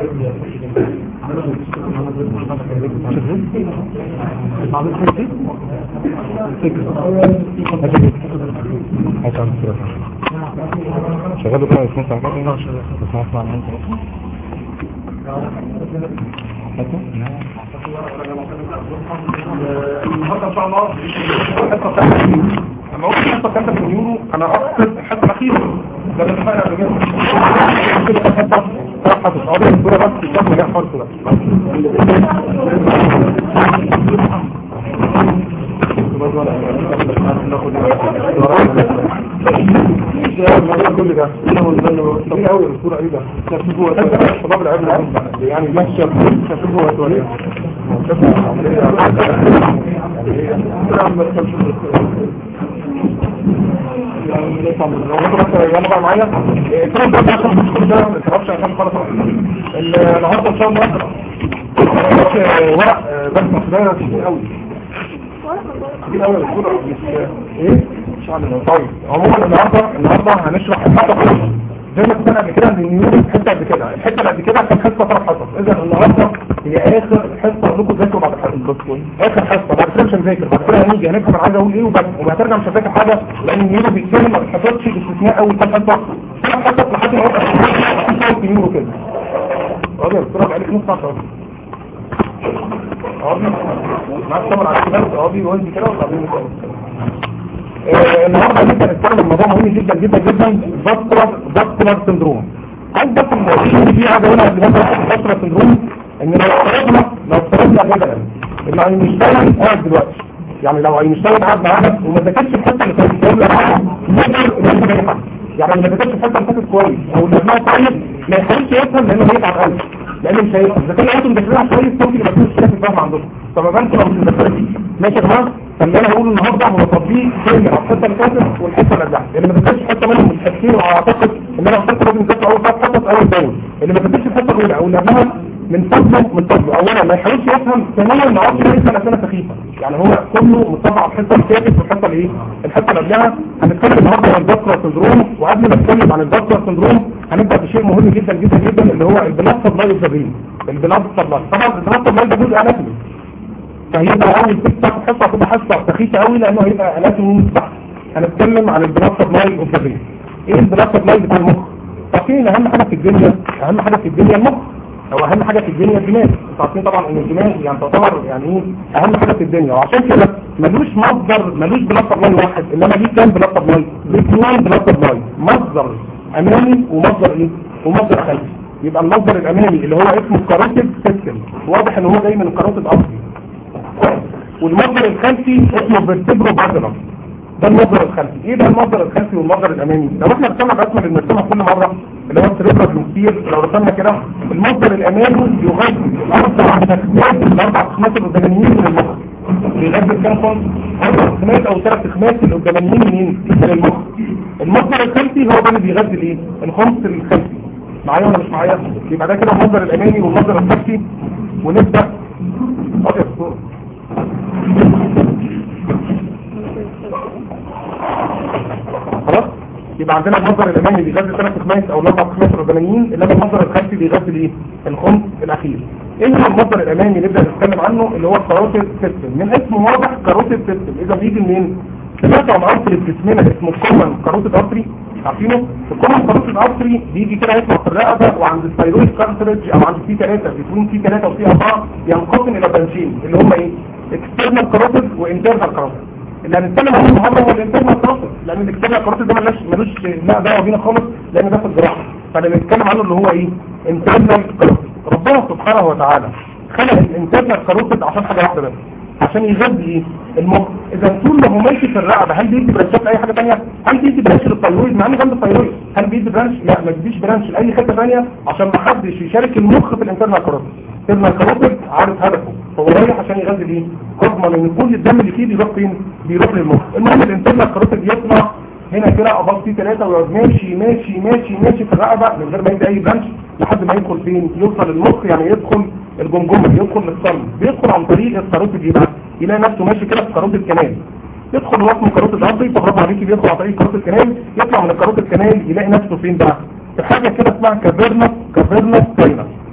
شغاله بقى اسمه ساعة كده اسمع اسمع انت النهارده ان شاء الله الحصه بتاعتي لما قلت الحصه بتاعتك في اليورو انا اقصد الحصه الاخيره ده اللي اتفقنا قبل كده كده الحصه صفحه الصعوبه الصوره بس الشكل اللي خالص ده كل ده طبيعي قوي الصوره ايه ده شوفوا شباب العلم يعني ماشيه شوفوا هو يلا بقى معايا الكلام ده عشان الدكتور ده ما تعرفش عشان خلاص النهارده ان شاء الله ورق بس مصدر كتير قوي كتير قوي الدكتور مش ايه مش عارف طيب عموما النهارده النهارده هنشرح الحته كلها زي ما اتفقنا قبل كده ان النيورو الحته قد كده الحته اللي قد كده كانت حصه ثلاث حصص اذا النهارده هي اخر حصه اقول لكم ذاكروا بعد الحصه اخر حصه بعد كده مش هنذاكر بعد كده هنيجي هنفهم انا عايز اقول ايه وبس وهترجع مش هذاكر حاجه لان النيورو بيتكلم ما بيتحفظش باستثناء اول كام حصه ثلاث حصص لحد ما يبقى في النيورو كده راجل الصوره بقالك نص ساعه قاضي معاك طبعا على الشمال قاضي وانت كده وقاضي النهارده هنبدا نتكلم الموضوع مهم جدا جدا جدا فاسكولار فاسكولار سندروم عايز بس الموضوع في حاجه هنا قبل ما نبدا فاسكولار سندروم ان لو افترضنا لو افترضنا جدلا ان اينشتاين قاعد دلوقتي يعني لو اينشتاين قاعد معانا وما ذاكرش الحته اللي كانت بتقول لك نقدر نفهم اي حاجه يعني ما ذاكرش الحته اللي فاتت كويس او اللي ما طيب ما يحاولش يفهم لانه هيتعب قوي لانه مش هيفهم اذا كان انتم مذاكرينها كويس ممكن يبقى في شكل فهم عندكم فما بالكم لو مش مذاكرين ماشي يا جماعه فاللي انا هقوله النهارده هو تطبيق كلمه على الحته اللي فاتت والحته اللي قبلها اللي ما ذاكرش حته منهم مش حاسين واعتقد ان انا قلت لازم تذاكر اول ثلاث حصص اول باول اللي ما ذاكرش الحته الاولى او اللي قبلها من فضله من فضله اولا ما يحاولش يفهم ثانيا ما يعرفش يسال اسئله سخيفه يعني هو كله مطبق على الحته الثالث والحته اللي ايه الحته اللي قبلها هنتكلم النهارده عن الدكتور سندروم وقبل ما نتكلم عن الدكتور سندروم هنبدا بشيء مهم جدا جدا جدا اللي هو البلاد سبلاي الزبرين البلاد سبلاي طبعا البلاد سبلاي ده جزء اناتومي فهيبقى اول ست حصه هتبقى حصه سخيفه قوي لانه هيبقى اناتومي بحت هنتكلم عن البلاد سبلاي الزبرين ايه البلاد سبلاي بتاع المخ طبعا اهم حاجه في الدنيا اهم حاجه في الدنيا المخ هو اهم حاجة في الدنيا الدماغ انتوا عارفين طبعا ان الدماغ يعني تعتبر يعني ايه اهم حاجة في الدنيا وعشان كده ملوش مصدر ملوش بلاد سبلاي واحد انما ليه كام بلاد سبلاي ليه اثنين بلاد سبلاي مصدر امامي ومصدر ايه ومصدر خلفي يبقى المصدر الامامي اللي هو اسمه الكاروتيد سيستم واضح ان هو جاي من الكاروتيد اصلي والمصدر الخلفي اسمه فيرتبرو بادرم ده المصدر الخلفي ايه ده المصدر الخلفي والمصدر الامامي لو احنا رسمنا الرسمه اللي بنرسمها كل مره اللي هو السريبرا بلوكير لو رسمنا كده المصدر الامامي يغذي الاربع تخمات الاربع تخمات القداميين من المخ بيغذي كام خمس اربع تخمات او ثلاث تخمات القداميين منين من المخ المصدر الخلفي هو ده اللي بيغذي الايه الخمس الخلفي معايا ولا مش معايا يبقى ده كده المصدر الامامي والمصدر الخلفي ونبدا ابيض صوره خلاص يبقى عندنا المصدر الامامي بيغذي ثلاث خماس او الاربع خماس الاولانيين انما المصدر الخلفي بيغذي الايه الخمس الاخير ايه هو المصدر الامامي نبدا نتكلم عنه اللي هو الكاروتيد سيستم من اسمه واضح كاروتيد سيستم اذا بيجي منين سمعتوا عن ارتري في جسمنا اسمه الكومن كاروتيد ارتري عارفينه الكومن كاروتيد ارتري بيجي كده يطلع في الرقبه وعند الثايرويد كارتريج او عند في ثلاثه بيكون في ثلاثه وفي اربعه ينقسم الى برانشين اللي هم ايه اكسترنال كاروتيد وانترنال كاروتيد اللي هنتكلم عنه النهارده هو الانترنال كاروتيد لان الاكسترنال كاروتيد ده ملوش ملوش لا دعوه بينا خالص لان ده في الجراحه فهنتكلم عنه اللي هو ايه انترنال كاروتيد ربنا سبحانه وتعالى خلق الانترنال كاروتيد عشان حاجه واحده بس عشان يغذي ايه المخ اذا طول ما هو ماشي في الرقبه هل بيدي برانشات اي حاجه ثانيه هل بيدي برانش للثايرويد مع انه جنب الثايرويد هل بيدي برانش لا ما بيديش برانش لاي حته ثانيه عشان ما حدش يشارك المخ في الانترنال كاروتيد الانترنال كاروتيد عارف هدفه هو رايح عشان يغذي ايه اضمن ان كل الدم اللي فيه بيروح فين بيروح للمخ المهم الانترنال كاروتيد يطلع هنا كده اباط فيه ثلاثه ويقعد ماشي ماشي ماشي ماشي في الرقبه من غير ما يدي اي برانش لحد ما يدخل فين يوصل المخ يعني يدخل الجمجمه يدخل للصلب بيدخل عن طريق الكاروتيد يبقى يلاقي نفسه ماشي كده في كاروتيد كنال يدخل هو اسمه كاروتيد ارضي فبرافو عليكي بيدخل عن طريق كاروتيد كنال يطلع من الكاروتيد كنال يلاقي نفسه فين بقى في حاجه كده اسمها كافيرنس كافيرنس ساينس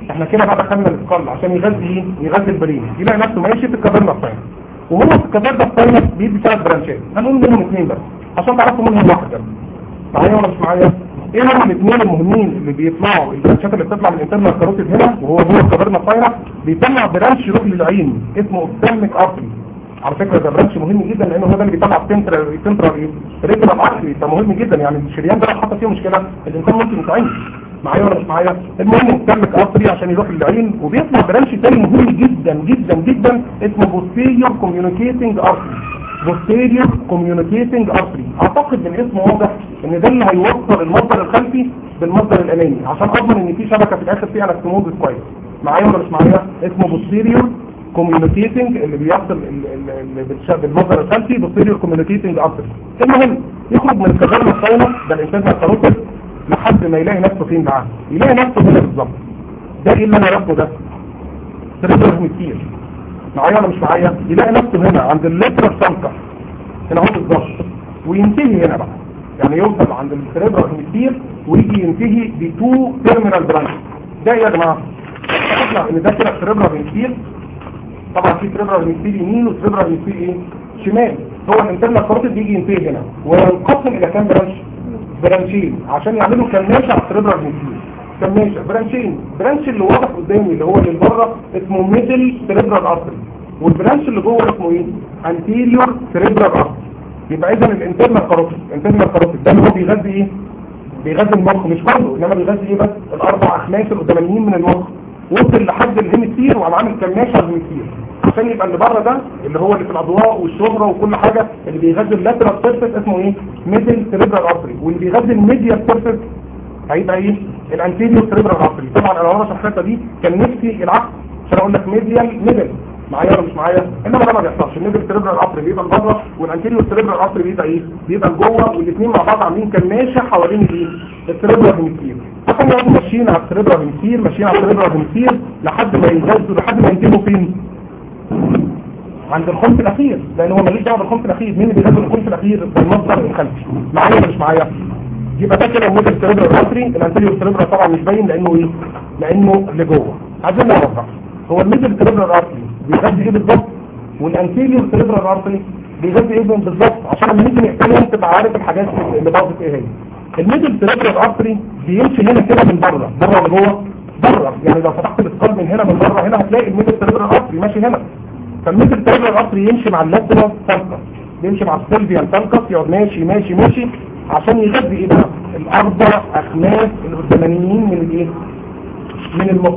احنا كده بقى دخلنا السكال عشان يغذي ايه يغذي البرين يلاقي نفسه ماشي في الكافيرنا الثاني وهو في الكافيرنا الثاني بيدي ثلاث برانشات هنقول منهم اثنين بس عشان تعرفوا منهم واحد بس معايا ولا مش معايا ايه هم الاثنين المهمين اللي بيطلعوا البرانشات اللي بتطلع من الانترنال كاروتيد هنا وهو جوه الكافيرنا الثاني بيطلع برانش يروح للعين اسمه اوبتالميك ارتري على فكرة ده برانش مهم جدا لانه هو ده اللي بيطلع سنترال سنترال ريجولار ارتري ده مهم جدا يعني الشريان ده لو حصل فيه مشكلة الانسان ممكن يتعين معايا ولا مش معايا المهم مكتمك ارتري عشان يروح للعين وبيطلع برانش تاني مهم جدا جدا جدا اسمه posterior communicating artery posterior communicating artery اعتقد من اسمه واضح ان ده اللي هيوصل المصدر الخلفي بالمصدر الامامي عشان اضمن ان في شبكه في الاخر فيها انستموزس كويس معايا ولا مش معايا اسمه posterior communicating اللي بيحصل ال- ال- اللي بتشاب المصدر الخلفي posterior communicating artery المهم يخرج من الكفرنا الصينة ده الانسان الكاروتيد لحد ما يلاقي نفسه فين بقى يلاقي نفسه هنا بالظبط ده ايه اللي انا ربطه ده سريبرال كتير معايا ولا مش معايا يلاقي نفسه هنا عند الليترال سانكا هنا هو بالظبط وينتهي هنا بقى يعني يوصل عند السريبرال هيمسفير ويجي ينتهي بتو تيرمينال برانش ده إيه يا جماعه اطلع ان ده كده السريبرال هيمسفير طبعا في سريبرال هيمسفير يمين وسريبرال هيمسفير ايه شمال هو الانترنال كاروتيد بيجي ينتهي هنا وينقسم الى كام برانش برانشين عشان يعملوا كماشة على السريبرال هيمسفير كماشة برانشين برانش اللي واضح قدامي اللي هو اللي بره اسمه ميدل سريبرال ارتري والبرانش اللي جوه اسمه ايه انتيريور سريبرال ارتري يبقى اذا الانترنال كاروتيد الانترنال كاروتيد ده اللي هو بيغذي ايه بيغذي المخ مش كله انما بيغذي ايه بس الاربع اخماس القدامانيين من المخ وصل لحد الهيمسفير وعم عامل كماشة على الهيمسفير عشان يبقى اللي بره ده اللي هو اللي في الاضواء والشهرة وكل حاجة اللي بيغذي اللاترال سيرفيس اسمه ايه ميدل سريبرال ارتري واللي بيغذي الميديال سيرفيس هيبقى ايه الانتيريور سريبرال ارتري طبعا انا وانا شرحتها دي كان نفسي العكس عشان اقول لك ميديال ميدل معايا ولا مش معايا انما ده ما بيحصلش الميدل سريبرال ارتري بيبقى لبره والانتيريور سريبرال ارتري بيبقى ايه بيبقى لجوه والاثنين مع بعض عاملين كماشه حوالين الايه السريبرال هيمسفير عشان يقعدوا ماشيين على السريبرال هيمسفير ماشيين على السريبرال هيمسفير لحد ما ينغزوا لحد ما ينتهوا فين عند الخمس الاخير لان هو ماليش دعوه بالخمس الاخير مين اللي بيغذي الخمس الاخير بالمصدر الخلفي معايا ولا مش معايا يبقى ده كده الموديل سيريبرال ارتري الانتيريور سيريبرال طبعا مش باين لانه ايه لانه لجوه عايزين نعرف بقى هو الميدل سيريبرال ارتري بيغذي ايه بالظبط والانتيريور سيريبرال ارتري بيغذي ايه بالظبط عشان لما نيجي نحتاجهم تبقى عارف الحاجات اللي باظت ايه هي الميدل سيريبرال ارتري بيمشي هنا كده من بره بره ولا جوه بره يعني لو فتحت الاسقال من هنا من بره هنا هتلاقي الميدل سيريبرال ارتري ماشي هنا فالميدل سيريبرال ارتري يمشي مع اللاترال سالكس يمشي مع السيلفيان سالكس يقعد ماشي ماشي ماشي عشان يغذي ايه بقى الاربع اخماس القدامانيين من الايه من المخ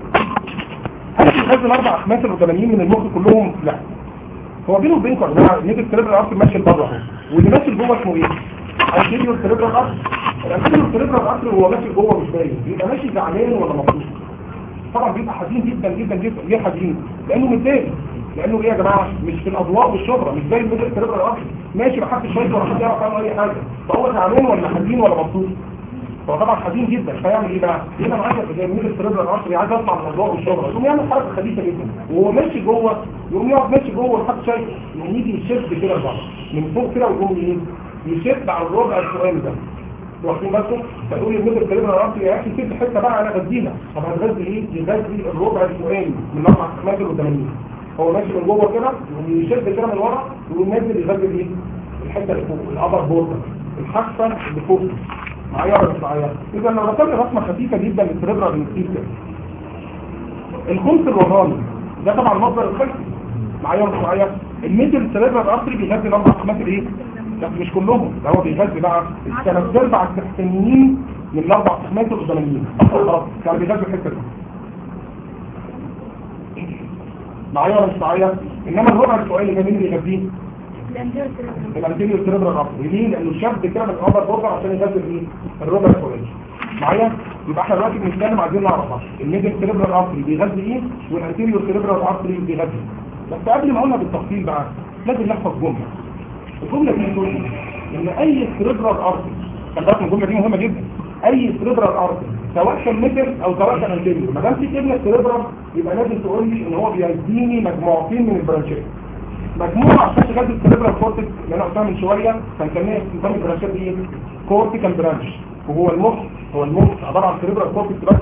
هل يغذي الاربع اخماس القدامانيين من المخ كلهم لا هو بينه وبينكم يا جماعه الميدل سيريبرال ارتري ماشي لبره اهو واللي ماشي لجوه اسمه ايه الانتيريور سيريبرال ارتري الانتيريور سيريبرال ارتري وهو ماشي جوه مش باين بيبقى ماشي زعلان ولا مبسوط طبعا بيبقى حزين جدا جدا جدا ليه حزين لانه متضايق لانه ايه يا جماعه مش في الاضواء والشهره مش زي الميدل سيريبرال ارتري ماشي ما حدش شايفه ولا حد يعرف عنه اي حاجه فهو زعلان ولا حزين ولا مبسوط هو طبعا حزين جدا فيعمل ايه بقى يبقى معايا زي الميدل سيريبرال ارتري عايز يطلع من الاضواء والشهره يقوم يعمل حركه خبيثه جدا وهو ماشي جوه يقوم يقعد ماشي جوه محدش شايفه يقوم يجي يشد كده لبره من فوق كده ويقوم ايه يشد على الربع الفوقاني ده واخدين بالكم فتقول الميدل سيريبرال ارتري يا اخي سيب حته بقى انا غذيها طب هتغذي ايه يغذي الربع الفوقاني من الاربع اخماس القدامانيين هو ماشي من جوه كده ويشد كده من ورا وينزل يغذي ايه الحته اللي فوق الابر بوردر الحافه اللي فوق معايا ولا مش معايا اذا لو رسمت رسمه خفيفه جدا للسريبرال هيمسفير كده الخمس الوهراني ده طبعا المصدر الخلفي معايا ولا مش معايا الميدل سيريبرال ارتري بيغذي الاربع اخماس الايه لا مش كلهم ده هو بيغذي بقى الثلاث ارباع التحتانيين من الاربع اخماس القدامانيين خلاص كان بيغذي الحته دي معايا ولا مش معايا انما الربع السؤالي ده مين اللي يغذيه الانتيريور سيريبرال ارتري ليه لانه شد كده من الابر بورتر عشان يغذي الايه الربع السؤالي معايا يبقى احنا دلوقتي بنتكلم عايزين نعرف الميدل سيريبرال ارتري بيغذي ايه والانتيريور سيريبرال ارتري بيغذي بس قبل ما اقولها بالتفصيل بقى لازم نحفظ جمله الجمله دي تقول ان اي سيريبرال ارتري خلي بالك الجمله دي مهمه جدا اي سيريبرال ارتري سواء كان ميدل او سواء كان انتيريور ما دام في كلمه سيريبرال يبقى لازم تقول لي ان هو بيديني مجموعتين من البرانشات مجموعه عشان تغذي السيريبرال كورتكس اللي انا قلتها من شويه فنسميها نظام البرانشات دي كورتيكال برانش وهو المخ هو المخ عباره عن سيريبرال كورتكس بس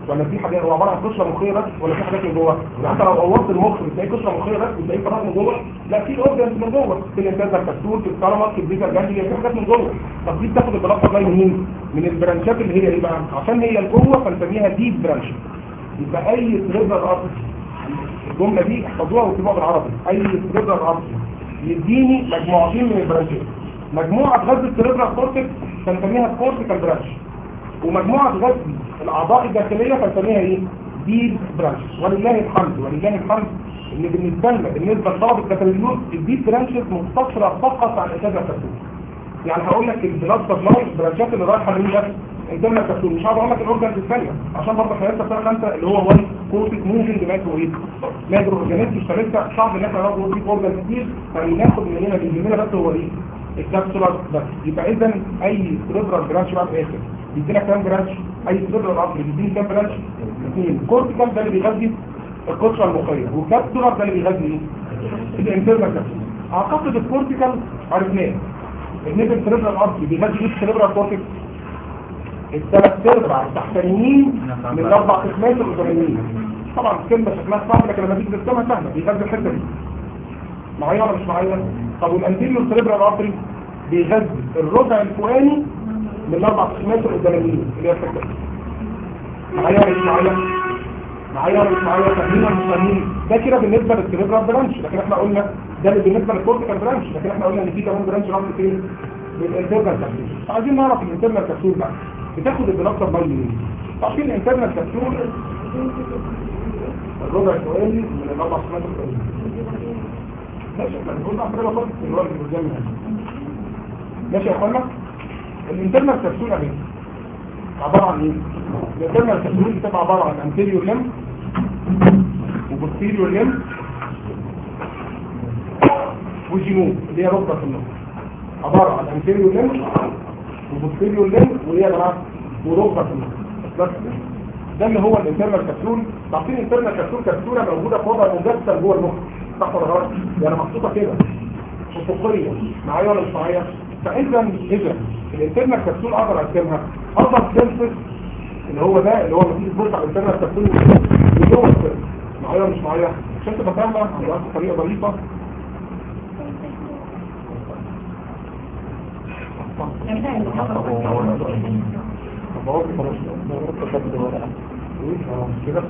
ولا في حاجات هو عباره عن قشره مخيه بس ولا في حاجات من جوه يعني انت لو غوصت المخ بتلاقي قشره مخيه بس بتلاقي فراغ من جوه لا في اورجنز من جوه في الانتاج الكبسول في الكرمات في البيتا الجانجليا في حاجات من جوه طب دي بتاخد البلاطه بلاي منين من البرانشات اللي هي ايه بقى عشان هي لجوه فنسميها ديب برانش يبقى اي سريبرال ارتري الجمله دي احفظوها واكتبوها بالعربي اي سريبرال ارتري يديني مجموعتين من البرانشات مجموعه تغذي السريبرال كورتكس فنسميها كورتيكال برانش ومجموعه تغذي الاعضاء الداخليه فنسميها ايه ديب برانش ولله الحمد ولله الحمد ان بالنسبه لنا بالنسبه لطلب البكالوريوس الديب برانشز مقتصره فقط على انتاج الكبسول يعني هقول لك البلاد سبلاي البرانشات اللي رايحه لمين بس قدام الكبسول مش هقعد اقول لك الاورجنز الثانيه عشان برضه احنا لسه سنه خمسه اللي هو وان كوتيك موفينج مايكرو ايه مايكرو اورجانيزم فلسه صعب ان احنا ناخد دي اورجنز كتير فناخد من هنا من هنا بس هو ايه الكبسولار بس يبقى اذا اي سيربرال برانش بقى في الاخر بيدينا كام برانش اي سيربرال عصبي بيدينا كام برانش اثنين كورتيكال ده اللي بيغذي القشره المخيه والكبسولار ده اللي بيغذي ايه الانترنال كبسول اعتقد الكورتيكال عرفناه النيفل سيربرال عصبي بيغذي ايه السيربرال كورتيكس الثلاث سيربرال تحتانيين من الاربع قسمات القدرانيين طبعا الكلمه شكلها صعب لكن لما تيجي ترسمها سهله بيغذي الحته دي معايا ولا مش معايا طب والانتيريور سيربرال ارتري بيغذي الربع الفوقاني من الاربع قسمات القدامانيين اللي هي الحته دي معايا ولا مش معايا معايا ولا مش معايا فاهمين ولا مش فاهمين ده كده بالنسبه للسيربرال برانش لكن احنا قلنا ده اللي بالنسبه للكورتيكال برانش لكن احنا قلنا ان في كمان برانش راح فين للانترنال كابسول عايزين نعرف الانترنال كابسول بقى بتاخد البلاستر باي منين عارفين الانترنال كابسول الربع الفوقاني من الاربع قسمات القدامانيين ماشي احنا بنقول بقى حاجه خالص الورق اللي قدامي هنا ماشي يا اخوانا الانترنال كبسوله اهي عباره عن ايه الانترنال كبسوله بتبقى عباره عن انتيريور لم وبوستيريور لم وجنوب اللي هي ركبه في النص عباره عن انتيريور لم وبوستيريور لم وهي يا جماعه وركبه في النص بس ده اللي هو الانترنال كبسول تعرفين الانترنال كبسول كبسوله موجوده في وضع مجسم جوه المخ صح ولا غلط يعني محطوطه كده افقيه معايا ولا مش معايا فاذا اذا الانترنال كبسول اقدر ارسمها اقدر سيرفس اللي هو ده اللي هو لما تيجي تبص على الانترنال كبسول من جوه السيرفس معايا ولا مش معايا عشان تبقى فاهمه عن طريقه ظريفه طب هو خلاص كده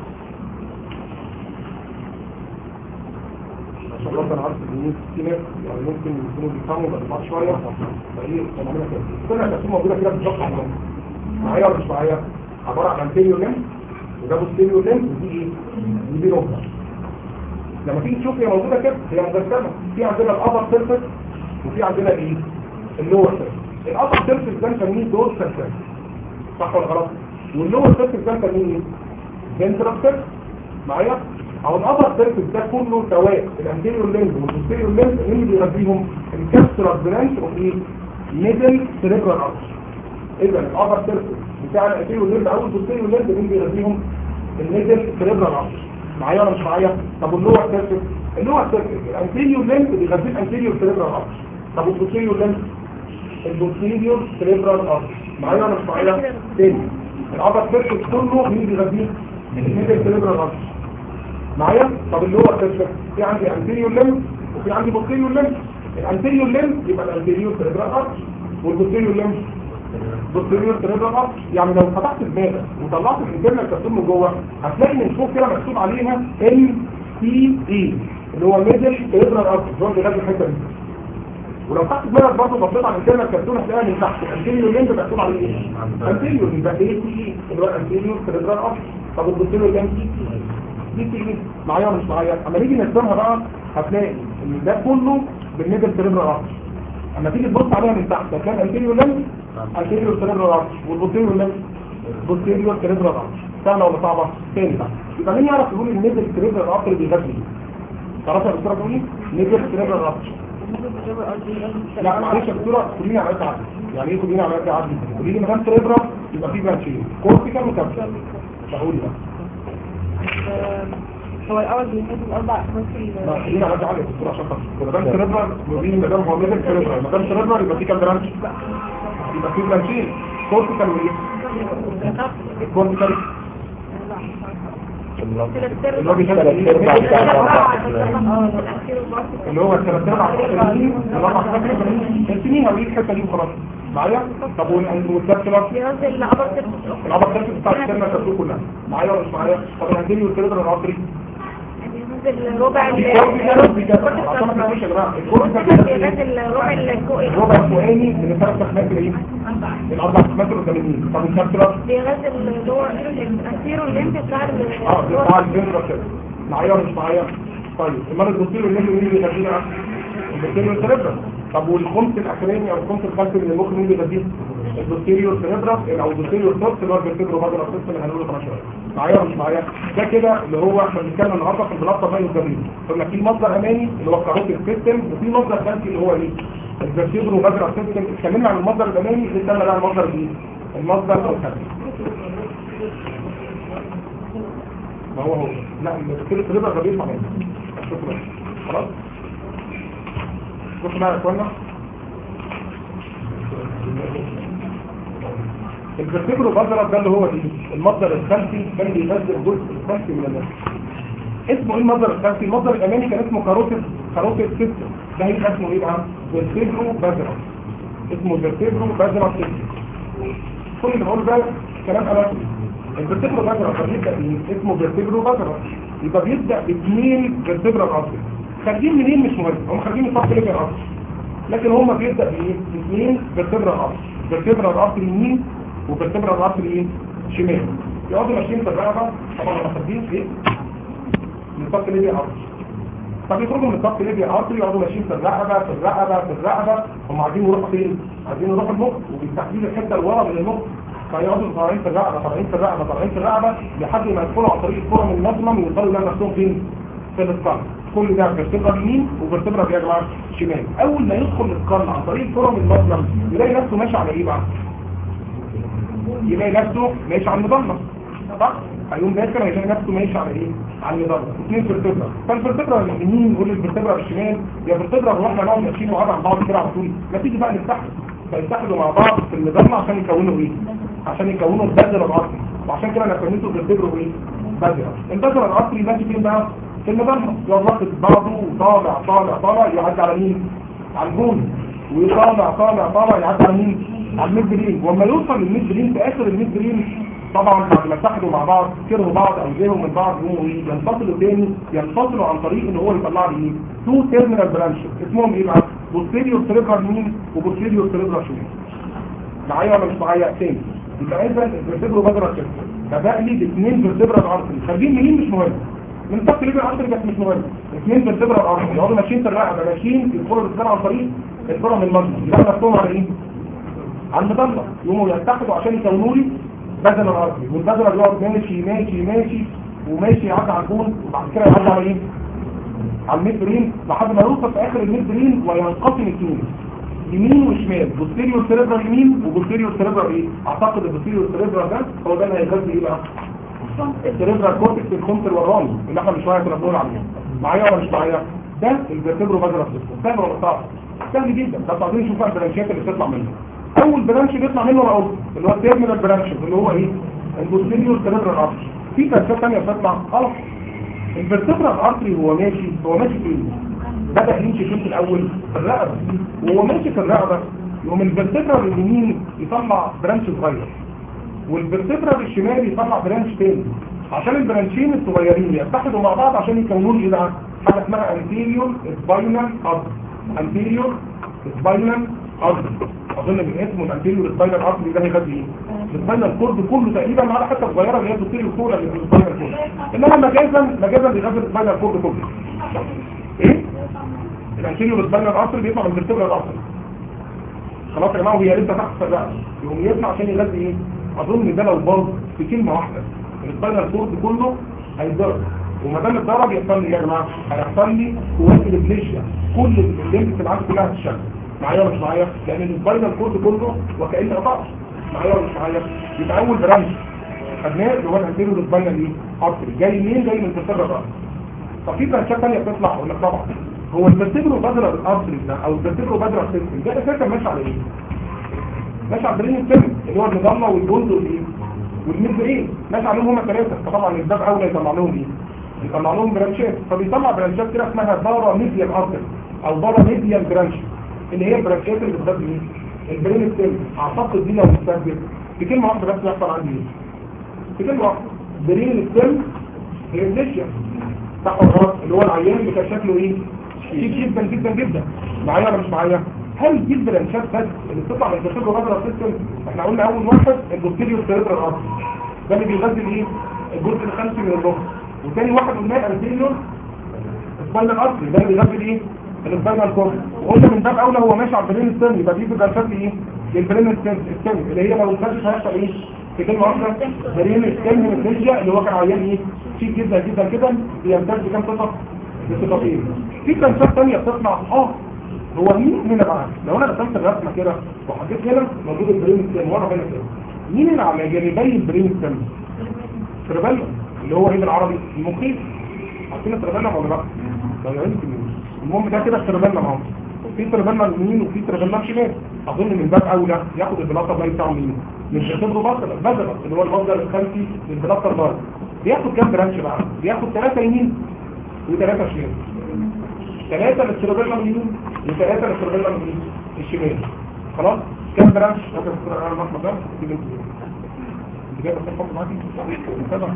عشان الله انا عارف ان في ناس يعني ممكن يكونوا بيفهموا بس بعد شويه فايه بنعملها كده كلها كانت موجوده كده بالظبط عندهم معايا ولا مش معايا عباره عن انتيريور ليم وده بوستيريور ليم ودي ايه دي دي ركبه لما تيجي تشوف هي موجوده كده هي مجسمه في عندنا الابر سيرفيس وفي عندنا ايه اللور سيرفيس الابر سيرفيس ده نسميه دور سيرفيس صح ولا غلط واللور سيرفيس ده نسميه ايه فنترال سيرفيس معايا او الابر سيرفيس ده كله سواء الانتيريور لينز والبوستيريور لينز اللي بيغذيهم الكابسولار برانش اوف ايه ميدل سيريبرال ارش اذا الابر سيرفيس بتاع الانتيريور لينز او البوستيريور لينز اللي بيغذيهم الميدل سيريبرال ارش معايا ولا مش معايا طب واللور سيرفيس اللور سيرفيس الانتيريور لينز بيغذي الانتيريور سيريبرال ارش طب البوستيريور لينز البوستيريور سيريبرال ارش معايا ولا مش معايا تاني الابر سيرفيس كله مين بيغذيه الميدل سيريبرال ارش معايا طب اللي هو التشفى في عندي انتيريور ليم وفي عندي بوستيريور ليم الانتيريور ليم يبقى الانتيريور سيريبرال ارش والبوستيريور ليم بوستيريور سيريبرال ارش يعني لو فتحت دماغك وطلعت الانترنال كابسول من جوه هتلاقي من فوق كده مكتوب عليها ال سي اي اللي هو ميدل سيريبرال ارش اللي هو بيغذي الحته دي ولو تحت دماغك برضه بصيت على الانترنال كابسول هتلاقيها من تحت الانتيريور ليم مكتوب عليه ايه انتيريور يبقى ايه سي اللي هو الانتيريور سيريبرال ارش طب البوستيريور ليم دي تيجي معايا ولا مش معايا اما نيجي نرسمها بقى هتلاقي ان ده كله بالنسبه للسيريبرال ارش اما تيجي تبص عليها من تحت هتلاقي الانتيريور لينس انتيريور سيريبرال ارش والبوستيريور لينس بوستيريور سيريبرال ارش سهله ولا صعبه تاني بقى يبقى مين يعرف يقول النيزل سيريبرال ارش اللي بيغذي تعرفها يا دكتوره تقولي نيزل سيريبرال ارش لا معلش يا دكتوره كلنا عملت عدل يعني ايه كلنا عملت عدل قولي لي مكان سيريبرال يبقى في بانشين كورتيكال وكابسول فقولي بقى هو الأول بيحب الأربع أحماس لا خلينا على عالي الدكتور عشان خاطر مدام سيريبرال يبين مدام هو ميدل سيريبرال مدام سيريبرال يبقى في كام برانش يبقى في برانشين كورتيكال وايه الكورتيكال اللي هو بيشتغل اللي هو الثلاث اربع سنين الاربع سنين سنين او الحته دي وخلاص معايا طب والكابسولار بينزل لأبر العبر ده بتاع السنه كله كلها معايا ولا مش معايا طب الهندي والكريدر العصري بينزل ربع ال عشان ما تنسوش يا جماعه الكورس ده بينزل ربع الكوئي الربع الفوقاني من ثلاث تخمات الايه الاربع تخمات القداميين طب الكابسولار بينزل اللي هو الأسير الليمف بتاع ال- اه ده بتاع الفينرا كده معايا ولا مش معايا طيب امال الدكتور اللي مين اللي بيغذينا الدكتور السيربرا طب والخمس الاخراني او الخمس الخلفي من المخ مين اللي بيغذيه الدكتور سيربرا او الدكتور سورس اللي هو الفيرتيبرو بادر اسيست اللي هنقوله كمان شويه معايا ولا مش معايا ده كده اللي هو احنا بنتكلم النهارده في البلاطه بين الجميل قلنا في مصدر امامي اللي هو الكاروتيد سيستم وفي مصدر خلفي اللي هو ايه الفيرتيبرو بادر سيستم اتكلمنا عن المصدر الامامي اتكلمنا بقى عن المصدر الايه المصدر الخلفي ما هو هو لا الدكتور السيربرا ده بيطلع منه شكرا خلاص بصوا بقى يا اخوانا الفرتبرو بازرة ده اللي هو ايه المصدر الخلفي كان بيغذي الجزء الخلفي من النفس اسمه ايه المصدر الخلفي المصدر الامامي كان اسمه كاروتيد كاروتيد سيستم ده هيبقى اسمه ايه بقى فيرتبرو بازرة اسمه فيرتبرو بازرة سيستم كل اللي بقوله ده كلام امامي الفرتبرو بازرة فبيبدا ايه اسمه فيرتبرو بازرة يبقى بيبدا باثنين فيرتبرا الاصلي خارجين منين مش مهم هم خارجين من صف ليفر الاصلي لكن هم بيبدا بايه باثنين فيرتبرا الاصلي فيرتبرا الاصلي يمين وفيرتبرا الاصلي ايه شمال يقعدوا ماشيين في الرقبه طبعا هم خارجين ايه من صف ليفر الاصلي طب يخرجوا من صف ليبيا ارتري يقعدوا ماشيين في الرقبه في الرقبه في الرقبه هم عايزين يروحوا فين؟ عايزين يروحوا المخ وبالتحديد الحته اللي ورا من المخ فيقعدوا طالعين في الرقبه طالعين في الرقبه طالعين في الرقبه لحد ما يدخلوا عن طريق الكره من المظلم ويوصلوا يلاقوا نفسهم فين؟ في الاسكان كل ده فيرتبرا يمين وفيرتبرا يا جماعه شمال اول ما يدخل الاسكان عن طريق الكره من المظلم يلاقي نفسه ماشي على ايه بقى؟ يلاقي نفسه ماشي على المظلم صح؟ هيقوم داخل هيلاقي نفسه ماشي على ايه؟ على النظام اثنين فيرتبرا فالفيرتبرا اليمين يقول الفيرتبرا الشمال يا فيرتبرا واحنا نقعد ماشيين وقعد عن بعض كده على طول ما تيجي بقى نفتحهم فيتحدوا مع بعض في النظام عشان يكونوا ايه؟ عشان يكونوا البذر العصري وعشان كده انا كونته بيعتبروا ايه؟ بذر البذر العصري ماشي فين بقى؟ في النظام يقعد واخد بعضه وطالع طالع طالع يعدي على مين؟ على الجون ويطالع طالع طالع يعدي على مين؟ على الميد برين واما يوصل للميد برين في اخر الميد برين طبعا بعد ما اتحدوا مع بعض كرهوا بعض او زهقوا من بعض يقوموا ايه ينفصلوا تاني ينفصلوا عن طريق ان هو يطلع لي ايه تو تيرمينال برانشز اسمهم ايه بقى بوستيريور سيريبرال يمين وبوستيريور سيريبرال شمال معايا ولا مش معايا تاني يبقى اذا الفرتبرو بدر الشمال فبقى لي اثنين فيرتبرا الارتري خارجين منين مش مهم من تحت رجل الارتري بس مش مهم اثنين فيرتبرا الارتري يقعدوا ماشيين في الرقبه ماشيين يدخلوا الرجال عن طريق الكره من المنطقه يلاقوا نفسهم على ايه؟ على المضله يقوموا يتحدوا عشان يكونوا لي بدل الارضي والبدل بيقعد ماشي ماشي ماشي وماشي يعدي على الجون وبعد كده يعدي على ايه؟ على المترين لحد ما يوصل في اخر المترين وينقسم اثنين يمين وشمال بوستيريور سيريبرال يمين وبوستيريور سيريبرال ايه؟ اعتقد البوستيريور سيريبرال ده هو ده اللي هيغذي ايه بقى؟ السيريبرال كورتكس الخمس الوراني اللي احنا من شويه كنا بنقول عليه معايا ولا مش معايا؟ ده الفيرتبرو بدل سهل ولا صعب؟ سهل جدا بس عايزين نشوف بقى البرانشات اللي بتطلع منه اول برانش بيطلع منه انا قلت اللي هو التيرمينال برانش اللي هو ايه البوستيريور سيريبرال ارتري في برانشات ثانيه بتطلع غلط الفيرتبرال ارتري هو ماشي هو ماشي فين بدا يمشي فين في الاول في الرقبه وهو ماشي في الرقبه يقوم الفيرتبرال اليمين يطلع برانش صغير والفيرتبرال الشمال يطلع برانش تاني عشان البرانشين الصغيرين يتحدوا مع بعض عشان يكونوا لي ده حاجه اسمها انتيريور سباينال ارتري انتيريور سباينال ارتري اظن من اسمه الانتيريور سباينال ارتري ده هيغذي ايه السباينال كورد كله تقريبا ما عدا حته صغيره اللي هي بتصير الكوره اللي في السباينال كورد انما مجازا مجازا بيغذي السباينال كورد كله ايه الانتيريور سباينال ارتري بيطلع من الفيرتبرال ارتري خلاص يا جماعه وهي لسه تحت الرقبه يقوم يطلع عشان يغذي ايه اظن ده لو باظ في كلمه واحده السباينال كورد كله هيتضرب وما دام اتضرب يحصل لي يا جماعه هيحصل لي قوات الابليشيا كل الليمف في العالم كلها هتشتغل معايا ولا مش معايا لان السباينال كورد كله وكأن قطع معايا ولا مش معايا يبقى اول برانش خدناه اللي هو الانتيريور سباينال ايه ارتري جاي منين جاي من الفيرتبرال ارتري طب في برانشات ثانيه بتطلع ولا طبعا هو الفيرتبرال بادرال الارتري ده او الفيرتبرال بادرال سيستم ده اساسا ماشي على ايه ماشي على برين السيستم اللي هو المضله والجلد والايه والميد ايه ماشي عليهم هما ثلاثه فطبعا الباب اولى يطلع لهم ايه يطلع لهم برانشات فبيطلع برانشات كده اسمها بارا ميديال ارتر او بارا ميديال برانش اللي هي البرانشات اللي بتبقى ايه البرين ستيم اعتقد دي لو مستهدف بكلمه واحده بس يحصل عندي ايه بكلمه واحده برين ستيم هي النشيا صح ولا غلط اللي هو العيان اللي كان شكله ايه شيك جدا جدا جدا معايا ولا مش معايا هل دي البرانشات بس اللي بتطلع من الدكتور بره السيستم احنا قلنا اول واحد البوستيريور سيريبرال ارتر ده اللي بيغذي الايه الجزء الخلفي من الظهر وتاني واحد قلناه الانتيريور سباينال ارتري ده اللي بيغذي الايه السباينال كورد وقلنا من باب اولى هو ماشي على البرين ستيم يبقى دي برانشات ايه البرين ستيم اللي هي لو اتفتحت هيحصل ايه في كلمه واحده برين ستيم من الفيجيا اللي هو كان عيان ايه شيك جدا جدا كده بيمتد بكام قطعه بصفتين في برانشات ثانيه بتطلع اه هو مين هنا بقى لو انا رسمت الرسمه كده وحطيت هنا موجود البرين ستيم ورا هنا كده مين اللي على جانبي البرين ستيم سيربيلا اللي هو ايه بالعربي المخيط عارفين السيربيلا ولا لا ده يعني المهم ده كده السيربيلا اهو في سيربيلا يمين وفي سيربيلا شمال اظن من باب اولى ياخد البلاطه باي بتاعه مين مش هيعتبره بصل بدل اللي هو المصدر الخلفي للبلاطه البار بياخد كام برانش بقى بياخد ثلاثه يمين وثلاثه شمال ثلاثه للسيربيلا اليمين وثلاثه للسيربيلا اليمين الشمال خلاص كام برانش فاكر الصوره انا محمد ده جايب الخط معاكي كده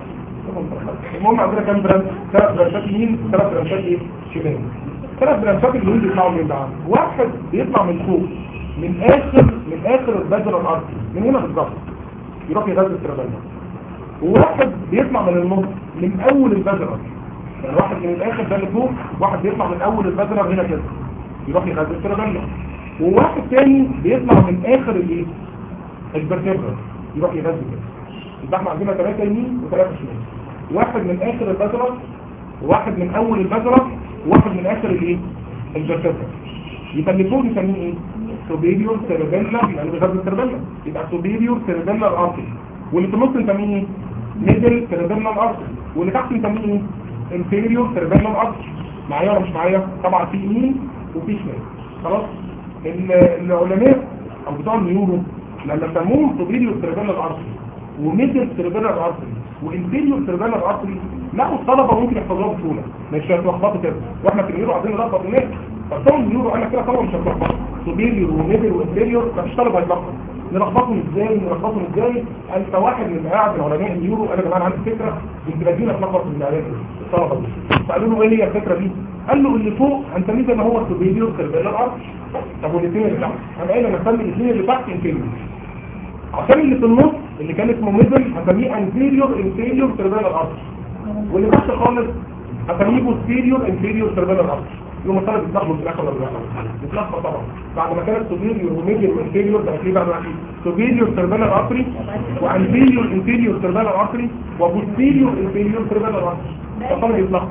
المهم عندنا كام برانش ثلاث برانشات يمين ثلاث برانشات ايه شمال ثلاث برانشات اليمين بيطلعوا من بعض واحد بيطلع من فوق من اخر من اخر البذره الارض من هنا بالظبط يروح يغذي السيربيلا وواحد بيطلع من النص من اول البذره يعني واحد من الاخر ده اللي فوق واحد بيطلع من اول البذره هنا كده يروح يغذي السيربيلا وواحد تاني بيطلع من اخر الايه البرتبرا يروح يغذي كده يبقى احنا عندنا ثلاثه يمين وثلاثه شمال واحد من اخر البذره وواحد من اول البذره وواحد من اخر الايه البرتبرا يبقى اللي فوق نسميه ايه سوبيريور سيربيلا يعني بيغذي السيربيلا يبقى سوبيريور سيربيلا ارتري واللي في النص نسميه ايه ميدل سيربيلا ارتري واللي تحت نسميه ايه انفيريور سيربيلا ارتري معايا ولا مش معايا طبعا في يمين وفي شمال خلاص العلماء او بتوع النيورو لما سموهم سوبيريور سيربيلا ارتري وميدل سيربيلا ارتري وانفيريور سيربيلا ارتري لقوا الطلبه ممكن يحفظوها بسهوله مش هيتلخبطوا كده واحنا في النيورو عايزين نلخبط الناس فبتوع النيورو قال لك كده طبعا مش هيتلخبطوا سوبيريور وميدل وانفيريور مفيش طالب هيتلخبط نلخبطهم ازاي نلخبطهم ازاي انت واحد من قاعد من علماء النيورو انا كمان عندي فكره يمكن ادينا اتلخبط من العيال الطلبه دي فقالوا له ايه هي الفكره دي قال له اللي فوق هنسميه زي ما هو سوبيريور سيربيلا ارتري طب والاثنين اللي تحت انا قايل انا هسمي الاثنين اللي تحت انفيريور عشان اللي في النص اللي كان اسمه ميدل هسميه انفيريور انفيريور سيربيلا ارتري واللي تحت خالص هسميه بوستيريور انفيريور سيربيلا ارتري يوم الطالب بيتلخبط في الاخر ولا بيتلخبط بيتلخبط طبعا بعد ما كانت سوبيريور وميديور وانفيريور بقى في بقى سوبيريور سيربيلا ارتري وانفيريور انفيريور سيربيلا ارتري وبوستيريور انفيريور سيربيلا ارتري الطالب يتلخبط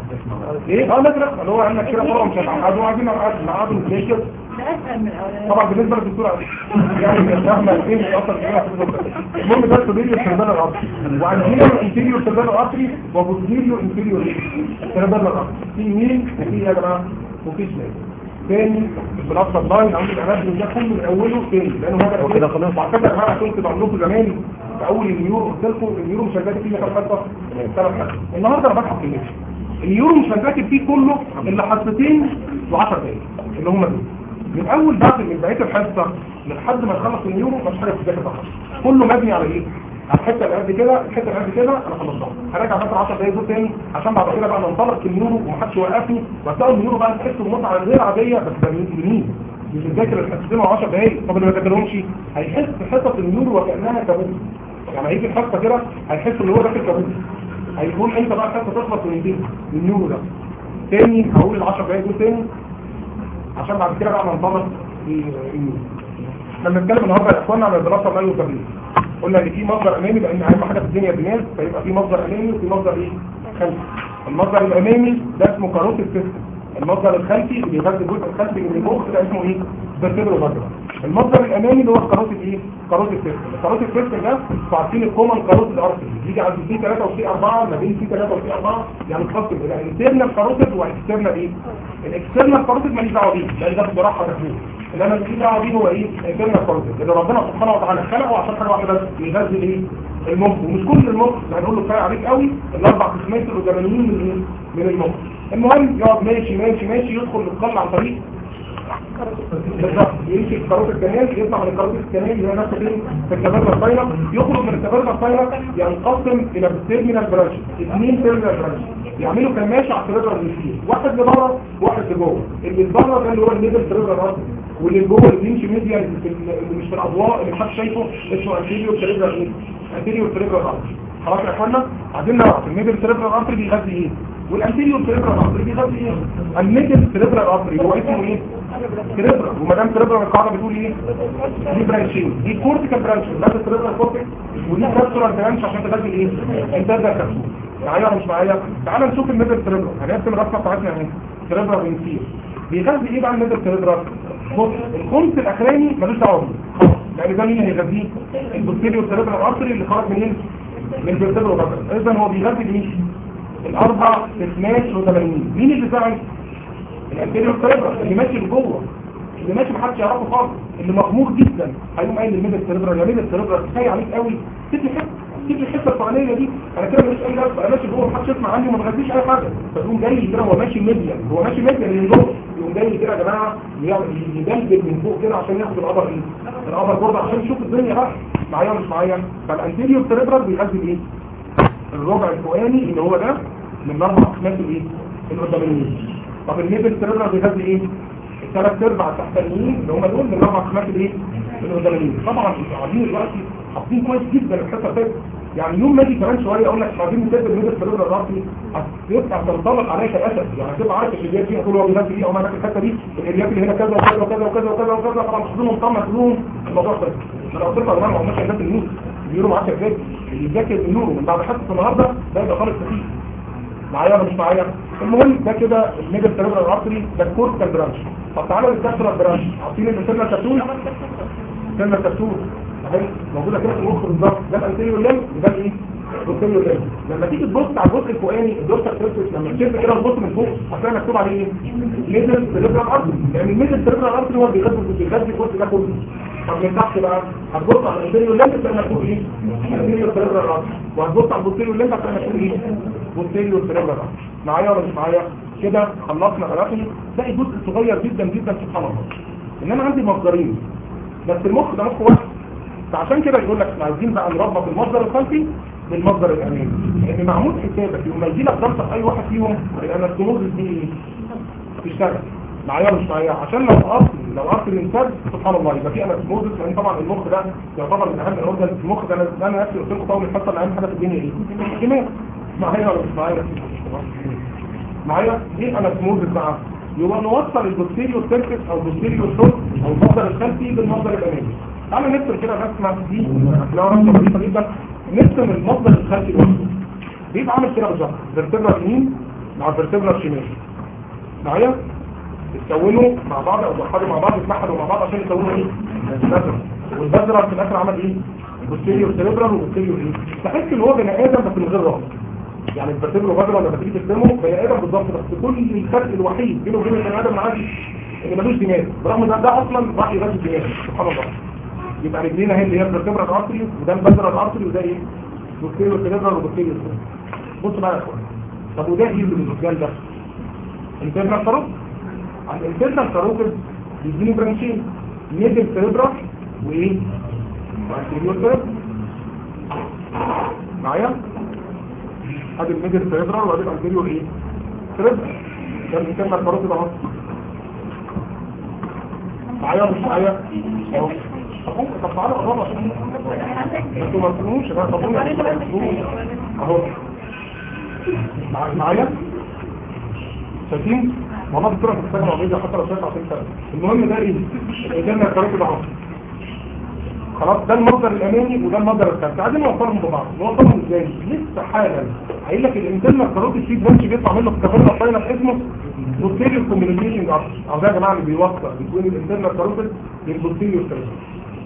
ايه اه نزرق اللي هو عندك كده طبعا مش هنقعدوا عايزين نقعدوا نتنشر ده اسهل من الاولاني طبعا بالنسبه للدكتور يعني احنا الاثنين اصلا المهم ده سوبيريور سيربيلا ارتري وانفيريور انفيريور سيربيلا ارتري وبوستيريور انفيريور سيربيلا ارتري في يمين وفي يا جماعه وفي شمال تاني بلفظ لاين او الاماكن ده كله من اوله تاني لانه هذا وكده خلاص. وعلى فكره انا كنت بقول لكم زمان في اول النيورو قلت لكم النيورو مش هنذاكر فيه كام حصه ثلاث حصص النهارده انا بضحك في النيورو مش هنذاكر فيه كله الا حصتين و10 دقايق اللي هم دول من اول بعد من بقيه الحصه لحد ما نخلص النيورو مش حاجه تذاكر بقى كله مبني على ايه على الحته اللي قد كده الحته اللي قد كده انا خلصتها هراجع مثلا 10 دقايق دول تاني عشان بعد كده بقى ننطلق في النيورو ومحدش يوقفني وهتلاقوا النيورو بقى تحسوا بمتعه غير عاديه بس ده يمين مش بتذاكر الحصتين و10 دقايق طب اللي ما ذاكرهمش هيحس حصه النيورو وكانها كابوس يعني هيجي الحصه كده هيحس ان هو داخل كابوس هيكون انت بقى الحصه تخلص وينتهي النيورو ده تاني هقول ال 10 دقايق دول تاني عشان بعد كده بقى ننطلق في النيورو لما نتكلم النهارده يا اخوانا على الدراسه الرأي والتبرير قلنا ان في مصدر امامي لان اهم حاجه في الدنيا الدماغ فيبقى في مصدر امامي وفي مصدر ايه خلفي المصدر الامامي ده اسمه كاروتيد سيستم المصدر الخلفي اللي بيغذي الجزء الخلفي من المخ ده اسمه ايه فيرتيبرو فاجرا المصدر الامامي اللي هو الكاروتيد ايه كاروتيد سيستم الكاروتيد سيستم ده انتوا عارفين الكومن كاروتيد ارتري بيجي عند سي 3 وسي 4 ما بين سي 3 وسي 4 يعني تقسم الى انترنال كاروتيد واكسترنال ايه الاكسترنال كاروتيد ماليش دعوه بيه لان ده بصراحه مفهوم اللي انا اللي دعوه بيه هو ايه الانترنال كاروتيد اللي ربنا سبحانه وتعالى خلقه عشان حاجه واحده بس يغذي ايه المخ ومش كل المخ اللي هنقول له كفايه عليك قوي الاربع قسمات القدامانيين من ايه من المخ المهم يقعد ماشي ماشي ماشي يدخل القلب عن طريق بالظبط يمشي الكاروت الجنال يطلع من الكاروت الجنال اللي هي نفسه فين في الكبارة الفاينة يخرج من الكبارة الفاينة ينقسم الى تيرمينال برانش اثنين تيرمينال برانش يعملوا كماشة على السيرفر المسير واحد لبره واحد لجوه اللي لبره ده اللي هو الميدل سيرفر اصلا واللي جوه اللي بيمشي ميديا اللي, في ال- اللي مش في الاضواء اللي محدش شايفه اسمه انتيريور سيرفر ايه انتيريور سيرفر ارتري خلاص يا اخوانا عايزين نعرف الميدل سيرفر ارتري بيغذي ايه والانتيريور سيرفر ارتري بيغذي ايه الميدل سيرفر ارتري هو اسمه ايه سيربرا وما دام سيربرا القاعده بتقول ايه دي برانشين دي كورتيكال برانش ده السيربرا كورتيك ودي كابسولار برانش عشان تغذي ايه انتاج الكبسول معايا ولا مش معايا تعال نشوف الميدل سيربرا هنقسم الرسمه بتاعتنا اهي سيربرا بنسير بيغذي ايه بقى الميدل سيربرا بص الخمس الاخراني ملوش دعوه بيه خلاص يعني ده مين هيغذيه البوستيريور سيربرا الارتري اللي خرج منين من الفيرتبرا اذا هو بيغذي مين الاربع قسمات وثمانين مين اللي فعل الانتيريور سيربرا اللي ماشي لجوه اللي ماشي محدش يعرفه خالص اللي مغمور جدا هيقوم قايل للميدل سيربرا يا ميدل سيربرا كفايه عليك قوي سيب لي حته سيب لي الحته الفلانيه دي انا كده مش اي لازمه انا ماشي جوه محدش يسمع عني وما بغذيش اي حاجه فتقوم جاي كده هو ماشي ميديا هو ماشي ميديا من جوه يقوم جاي كده يا جماعه يعمل- يدلدل من فوق كده عشان ياخد القبر ايه القبر برضه عشان يشوف الدنيا بقى معايا ولا مش معايا فالانتيريور سيربرا بيغذي الايه الربع الفوقاني اللي هو ده من الاربع قسمات الايه القدامانيين طب الميدل سيربرا بيغذي ايه الثلاث ارباع التحتانيين اللي هم دول من الاربع قسمات الايه القدامانيين طبعا انتوا قاعدين دلوقتي حاطين كويس جدا الحته دي يعني يوم ما اجي كمان شويه اقول لك إحنا عايزين نسيب الميدل سيربرا الراسي هتبقى تنطلق عليك الاسد يعني هتبقى عارف الاليات دي هتقول هو بيغذي ايه او ما الحته دي الاليات اللي هنا كذا وكذا وكذا وكذا وكذا وكذا طبعا حافظينهم طبعا كلهم الموضوع ده انا قلت لكم يا جماعه ما هماش الناس النور بيقولوا معاك ازاي اللي يذاكر النور من بعد حصه النهارده ده يبقى خالص سخيف معايا ولا مش معايا المهم ده كده الميدل سيربرال الارتري ده الكورتيكال برانش طب تعالى للكابسولار برانش عارفين ان سيرنا كابسول سيرنا كابسول اهي موجوده كده في المخ بالظبط ده الانتيريور ليم وده الايه البوستيريور ليم لما تيجي تبص على الجزء الفوقاني الدورسال سيرفيس لما تشد كده تبص من فوق هتلاقي مكتوب عليه ايه ميدل سيربرال ارتري يعني الميدل سيربرال ارتري هو اللي بيغذي بيغذي الجزء ده كله طب من تحت بقى هتبص على الانتيريور ليم تلاقي مكتوب ايه الانتيريور سيربرال ارتري وهتبص على البوستيريور ليم هتلاقي مكتوب ايه بوستيريور سيربرال ارتري معايا ولا مش معايا كده خلصنا غلافي باقي جزء صغير جدا جدا سبحان الله انما عندي مصدرين بس المخ ده مخ واحد فعشان كده يقول لك احنا عايزين بقى نربط المصدر الخلفي بالمصدر الامامي لان معمول حسابك يوم يجي لك ضغط في اي واحد فيهم يبقى الكنوز دي ايه؟ تشتغل معايا ولا مش معايا عشان لو اصل لو اصل الانسان سبحان الله يبقى في انستموزس لان طبعا المخ ده يعتبر من اهم الاورجن المخ ده انا انا نفسي قلت لكم طول الحصه ان اهم حاجه في الدنيا ايه؟ الدماغ معايا ولا مش معايا؟ معايا ايه انستموزس بقى؟ يبقى نوصل البوستيريور سيرفيس او البوستيريور سورس او المصدر الخلفي بالمصدر الامامي تعالى نرسم كده رسمه دي لو رسمه بسيطه جدا نرسم المصدر الخلفي لوحده بيبقى عامل كده بالظبط فيرتبرا يمين مع فيرتبرا شمال معايا يتكونوا مع بعض او يتحدوا مع بعض يتمحلوا مع بعض عشان يكونوا ايه البذره والبذره في الاخر عمل ايه بوستيريور سيريبرال وبوستيريور ايه تحس ان هو بني ادم بس من غير راس يعني البرتبرا بذره لما تيجي ترسمه بني ادم بالظبط بس كل الفرق الوحيد بينه وبين البني ادم العادي ان ملوش دماغ برغم ان ده اصلا راح يغذي الدماغ سبحان الله يبقى رجلينا هي اللي هي الفرتبرا الارتري وده البذره الارتري وده ايه بوستيريور سيريبرال وبوستيريور بص بقى يا اخوان طب وده ايه اللي بالنسبه ده انترنال فاروق عن الانترنال كاروتيد بيديني برانشين ميدل سيربرا وايه وانتيريور سيربرا معايا ادي الميدل سيربرا وادي الانتيريور ايه سيربرا ده الانترنال كاروتيد اهو معايا ولا مش معايا اهو اهو طب تعالوا قربوا عشان انتوا ما تفهموش انا طب اهو مع- معايا شايفين والله الدكتوره بتستخدم عمليه حتى لو شايف عشان كده المهم ده ايه قدامنا الكارت ده اهو خلاص ده المصدر الامامي وده المصدر الخلفي عايزين نوصلهم ببعض نوصلهم ازاي لسه حالا قايل لك الانترنال كاروتيد فيه برانش بيطلع منه في كفر الفاينل اسمه بوستيريور كوميونيكيشن ارتر او ده يا جماعه اللي بيوصل بين الانترنال كاروتيد للبوستيريور كاروتيد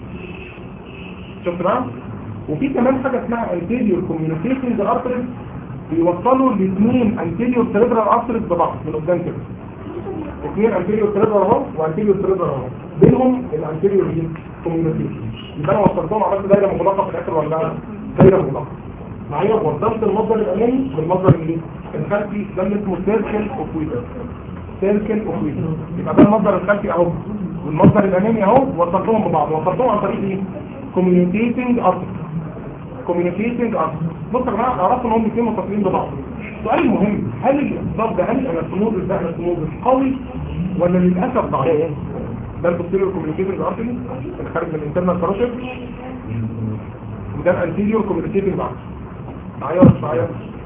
شفت بقى وفي كمان حاجه اسمها anterior communicating arteries بيوصلوا الاثنين anterior cerebral arteries ببعض من قدام كده اثنين anterior cerebral اهو وanterior cerebral اهو بينهم الانتيريور communication يبقى انا وصلتهم عملت دايره مغلقه في الاخر ولا لا؟ دايره مغلقه معايا وصلت المصدر الامامي بالمصدر اللي الخلفي ده اللي اسمه سيركل اوف ويتر سيركل اوف ويتر يبقى ده المصدر الخلفي اهو والمصدر الامامي اهو وصلتهم ببعض وصلتهم عن طريق ايه communicating artery communicating artery بص يا جماعه عرفت ان هم الاثنين متصلين ببعض السؤال المهم هل الاصدار ده هل الانستموزس ده انستموزس قوي ولا للاسف ضعيف ده البوستيريور كوميونيكيتنج ارتري اللي خارج من الانترنال كاروتيد وده الانتيريور كوميونيكيتنج ارتري معايا ولا مش معايا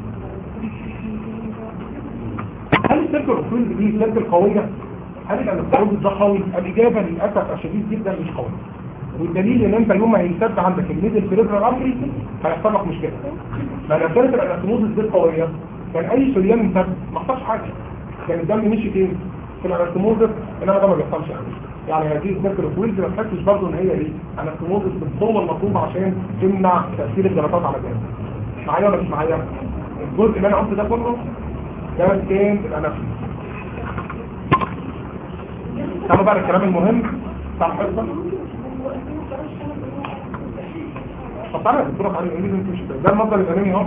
هل السيركل اوفيلد دي سيركل قويه هل الانستموزس ده قوي الاجابه للاسف الشديد جدا مش قوي والدليل ان انت يوم ما هيسد عندك الميدل سيريبرال ارتري هيحصل لك مشكله لما كانت الانستموزس دي قويه كان اي شريان انسد ما حصلش حاجه كان الدم مشي فين في الانستموزس انما ده ما بيحصلش يعني يعني هذه الذكر الويلز ما تحسش برضه ان هي ايه انستموزس بالقوه المطلوبه عشان تمنع تاثير الجلطات على الجهاز معايا ولا مش معايا الجزء اللي انا قلت ده كله ده كان الانفس تعالوا بقى الكلام المهم بتاع الحصه طب تعالى يا دكتوره تعالى انجليزي انت مش ده المصدر الامامي اهو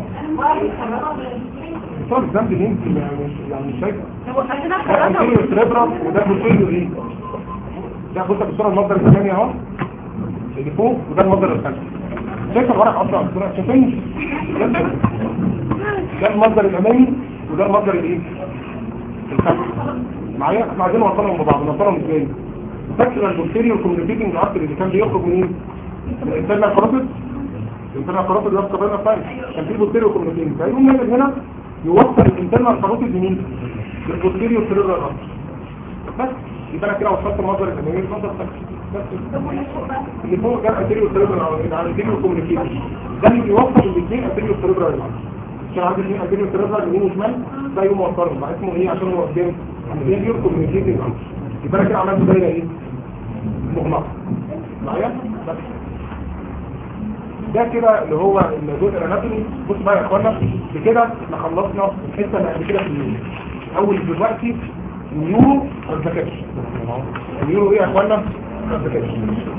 طب الذنب اللي انت يعني يعني مش شايفه ده انتيريور سريبرال وده بوستيريور ايه ده بص بالصوره المصدر الامامي اهو اللي فوق وده المصدر الخلفي شايف الورق اصلا الصوره شايفين ده المصدر الامامي وده المصدر الايه الخلفي معايا احنا عايزين نوصلهم ببعض نوصلهم ازاي فاكر البوستيريور كوميونيكيتنج ارتري اللي كان بيخرج منين من الانترنال كاروتيد الانترنال كاروتيد ده قبلنا فاين كان في بوستيريور كوميونيكيتنج فيقوم نازل هنا يوصل الانترنال كاروتيد لمين للبوستيريور سيريبرال ارتري بس يبقى انا كده وصلت المصدر الامامي المصدر الخلفي بس اللي فوق ده انتيريور سيريبرال ارتري ده انتيريور كوميونيكيتنج ده اللي بيوصل الاثنين انتيريور سيريبرال ارتري عشان عندي اثنين انتيريور سيريبرال يمين وشمال ده يقوم موصلهم بقى اسمه ايه عشان هو قدام انتيريور كوميونيكيتنج ارتري يبقى انا كده عملت دايره ايه مغلقه معايا بس ده كده اللي هو الجزء الاناتومي بص بقى يا اخوانا بكده احنا خلصنا الحته اللي قبل كده في النيورو اول دلوقتي النيورو ما اتذاكرش النيورو ايه يا اخوانا ما اتذاكرش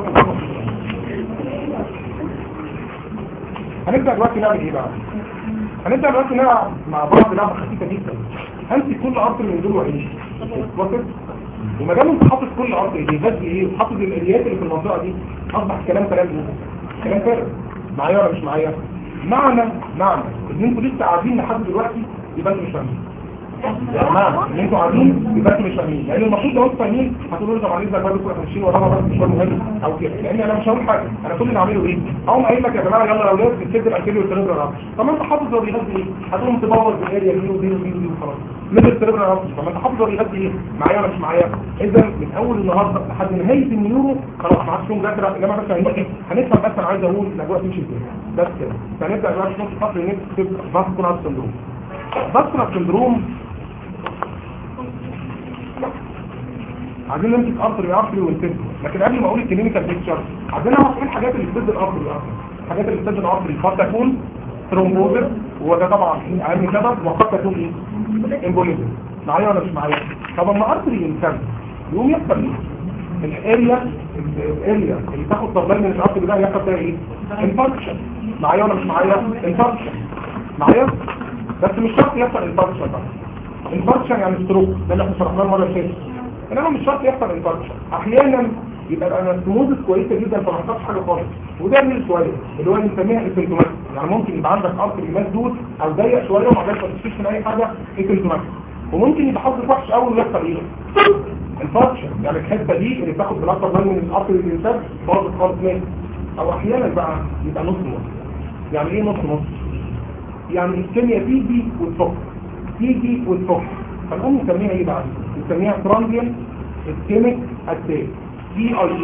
هنبدا دلوقتي نعمل ايه بقى هنبدا دلوقتي نلعب مع بعض لعبه خفيفه جدا همسك كل ارض من دول وعيش وصل وما دام انت حاطط كل ارض ايه بس ايه وحاطط الاليات اللي في المنطقه دي اصبح كلام كلام ايه كلام فارغ معايا ولا مش معايا معنى معنى ان انتوا لسه قاعدين لحد دلوقتي يبقى انتوا مش فاهمين يا جماعه ان انتوا قاعدين يبقى انتوا مش فاهمين لان المفروض لو انتوا فاهمين هتقولوا لي طب عليه ازاي برضه احنا ماشيين وراها بس مش مهم او كده لان انا مش هقول حاجه انا كل اللي هعمله ايه اقوم قايل لك يا جماعه يلا يا اولاد نسد الانتيريور سيريبرال طب ما انت حافظ هو بيغذي ايه هتقوم تبوظ الاريا دي ودي ودي ودي وخلاص من السيريبرال طب ما انت حافظ هو بيغذي ايه معايا ولا مش معايا اذا من اول النهارده لحد نهايه النيورو خلاص ما عادش فيهم مذاكره يا جماعه بس هنبقى هنفهم بس انا عايز اقول الاجواء تمشي ازاي بس كده فنبدا دلوقتي نص فصل نكتب فاسكولار سندروم فاسكولار سندروم عايزين نمسك ارتري ارتري ونسد لكن قبل ما اقول الكلينيكال بيكتشر عايزين نعرف ايه الحاجات اللي بتسد الارتري اصلا الحاجات اللي بتسد الارتري قد تكون ثرومبوزس وده طبعا اهم سبب وقد تكون ايه امبوليزم معايا ولا مش معايا طب اما ارتري ينسد يقوم يحصل ايه الاريا الاريا اللي تاخد ضربان من الارتري ده يحصل فيها ايه انفاركشن معايا ولا مش معايا انفاركشن معايا بس مش شرط يحصل انفاركشن بقى انفاركشن يعني ستروك ده اللي احنا شرحناه المره اللي فاتت انما مش شرط يحصل انفاركشن احيانا يبقى الانستموزس كويسه جدا فما حصلش حاجه خالص وده من شويه اللي هو بنسميها اسيمتوماتيك يعني ممكن يبقى عندك ارتري مسدود او ضيق شويه وما عندكش تشخيص من اي حاجه اسيمتوماتيك وممكن يبقى حظك وحش اول ما يحصل ايه انفاركشن يعني الحته دي اللي بتاخد بالاكتر من الارتري الانسان باظت خالص منه او احيانا بقى يبقى نص نص يعني ايه نص نص يعني الكيمياء تيجي وتفك تيجي وتفك فنقوم نسميها ايه بقى نسميها ترانزيان اسكيميك اتاك تي اي اي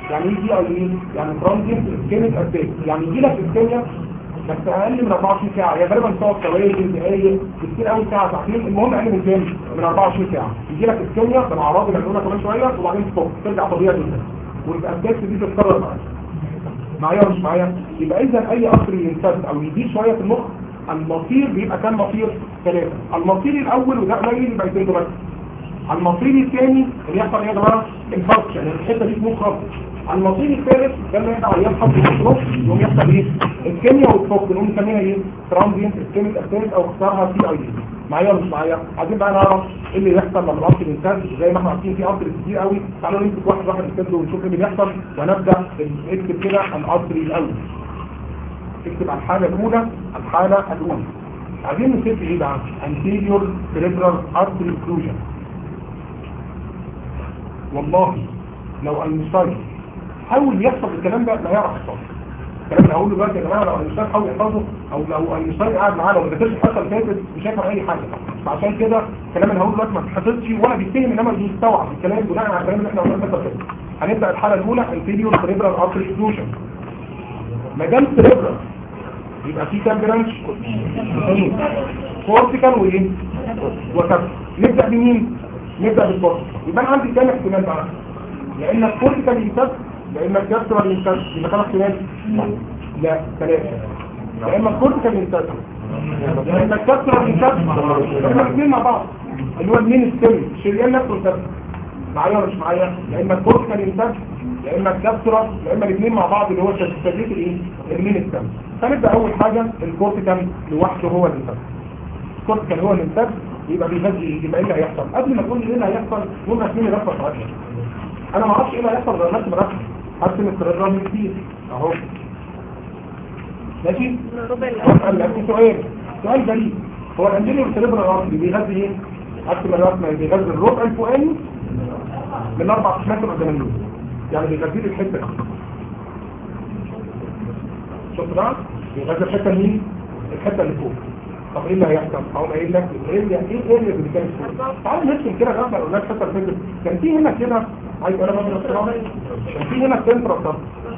يعني ايه دي اي يعني ترانزيت اسكيميك اتاك يعني يجي لك اسكيميا بس اقل من 24 ساعه هي غالبا بتقعد ثواني دقايق كتير قوي ساعه ساعتين المهم اقل من كام من 24 ساعه يجي لك اسكيميا بالاعراض اللي هنقولها كمان شويه وبعدين تفك ترجع طبيعي جدا والاتاك دي تتكرر معاك معايا ولا مش معايا يبقى اذا اي قطر ينسد او يزيد شويه في المخ المصير بيبقى كام مصير ثلاثه المصير الاول وده قليل يبقى يزيد بس المصير الثاني اللي يحصل ايه يا جماعه انفكشن يعني الحته دي تموت خالص المصير الثالث لما يحصل عيان حط النص يقوم يحصل ايه الكيمياء والفك نقوم نسميها ايه ترانزينت اسكيميك اساس او اختصارها سي اي دي معايا ولا مش معايا عايزين بقى نعرف ايه اللي يحصل لما القطر ينسد زي ما احنا عارفين في قطر كتير قوي تعالوا نمسك واحد واحد نكتب ونشوف ايه اللي بيحصل ونبدا نكتب كده القطر الاول اكتب على الحاله الاولى الحاله الاولى عايزين نكتب ايه بقى anterior cerebral artery occlusion والله لو اينشتاين حاول يحفظ الكلام ده لا يعرف يحفظه الكلام اللي هقوله دلوقتي يا جماعه لو اينشتاين حاول يحفظه او لو اينشتاين قاعد معاه لو ما ذاكرش الحصه اللي فاتت مش هيفهم اي حاجه فعشان كده الكلام اللي هقوله دلوقتي ما اتحفظش ولا بيتهم انما بيستوعب الكلام بناء على الكلام اللي احنا قلناه الفتره اللي فاتت هنبدا الحاله الاولى anterior cerebral artery occlusion ما دام cerebral يبقى في كام برانش اثنين كورتيكال وايه وكاب نبدا بمين نبدا بالكورتيكال يبقى انا عندي كام احتمال بقى يا اما الكورتيكال ينتج يا اما الكابسولار ينتج يبقى كام احتمال لا ثلاثه يا اما الكورتيكال ينتج يا اما الكابسولار ينتج يا اما الاثنين مع بعض اللي هو المين ستيم الشريان نفسه ينتج معايا ولا مش معايا يا اما الكورتيكال ينتج يا اما الكابسولار يا اما الاثنين مع بعض اللي هو تسديد الايه المين ستيم فنبدا اول حاجه الكورتيكال لوحده هو اللي ينتج الكورتيكال هو اللي ينتج يبقى بيغذي يبقى ايه اللي هيحصل قبل ما تقول لي ايه اللي هيحصل ممكن اسمي رفع ساعتها انا ما اعرفش ايه اللي هيحصل غير نفس مرفع هرسم السريران كتير اهو ماشي ربع اسال لك سؤال سؤال جديد هو الانجينيور سيريبرال ارتري بيغذي ايه ارسم الرسمه بيغذي الربع الفوقاني من اربع سنتيمتر قدام اللوز يعني بيغذي لي الحته دي شفت بقى بيغذي الحته مين الحته اللي فوق طب ايه اللي هيحصل هقوم قايل لك الاريا ايه الاريا اللي كانت فوق تعال نرسم كده غلط اقول لك الحته اللي فاتت كان في هنا كده عايز انا بدرس كده كان في هنا سنترال سيركل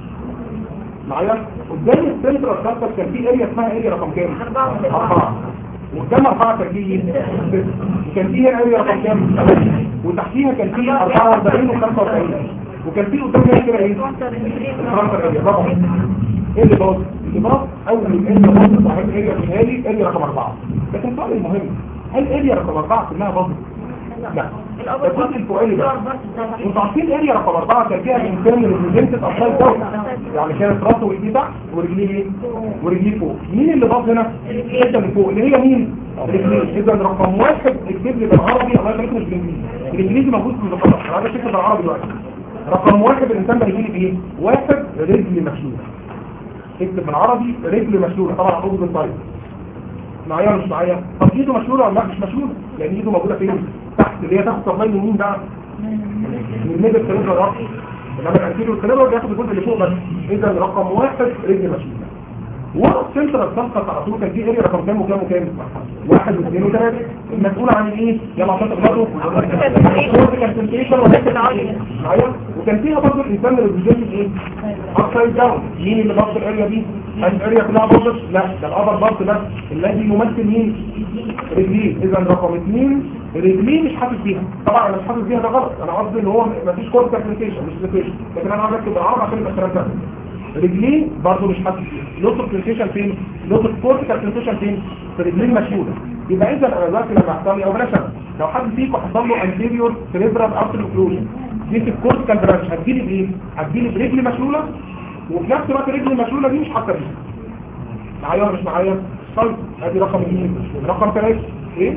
معايا قدام السنترال سيركل كان في اريا اسمها اريا رقم كام أربعة. اربعه وقدام اربعه كان في كان في هنا اريا رقم كام وتحتيها كان في 44 و45 وكان في قدام هنا كده ايه فرنسا اريا رقم ايه اللي باظ اللي باظ اول اريا باظت وبعدين اريا في الهالي اريا رقم اربعه لكن السؤال المهم هل اريا رقم اربعه كلها باظت لا الجزء الفوقاني بس انتوا عارفين اريا رقم اربعه كان فيها الانسان ريبريزنتد ابسايد داون يعني كانت راسه وايديه تحت ورجليه ايه ورجليه فوق مين اللي باظ هنا الحته اللي فوق اللي هي مين رجليه اذا رقم واحد اكتب لي بالعربي الله يبارك لك بالانجليزي الانجليزي موجود في المخطط انا عايز اكتب بالعربي دلوقتي رقم واحد الانسان ده يجي بايه واحد رجل مشلوله اكتب بالعربي رجل مشلوله طبعا اعوذ بالطيب معايا ولا مش معايا طب ايده مشلوله ولا لا مش مشلوله لان ايده موجوده فين تحت اللي هي تحت طبلين يمين بقى من الميدل سيريبرال الرأس انما الانتيريور السيريبرال بياخد الجزء اللي فوق بس اذا رقم واحد رجل مشلوله ورا السنترال سبقت على طول كان في اريا رقم كام وكام وكام واحد واثنين وثلاثه المسؤول عن ايه يلا عشان تغلطوا كورتيكال سنسيشن معايا وكان فيها برضه الانسان اللي بيجي ايه ابسايد داون مين اللي بص الاريا دي هل الاريا كلها باظت لا ده الابر بارت بس الذي يمثل مين رجليه اذا رقم اثنين رجليه مش حاسس بيها طبعا انا مش حاسس بيها ده غلط انا قصدي ان هو مفيش كورتيكال سنسيشن مش سنسيشن لكن انا عايز اكتب بالعربي عشان يبقى الكلام ده رجليه برضه مش حاسس بيها لوس اوف سنسيشن فين لوس اوف كورتيكال سنسيشن فين في رجليه مشهوره يبقى اذا انا دلوقتي لما يحصل لي او بلاش انا لو حد فيكم حصل له انتيريور سيريبرال ارتري اوكلوجن دي في الكورتيكال برانش هتجيلي بايه هتجيلي برجل مشلوله وفي نفس الوقت الرجل المشلوله دي مش حاسه بيها معايا ولا مش معايا طيب ادي رقم اثنين رقم ثلاثه ايه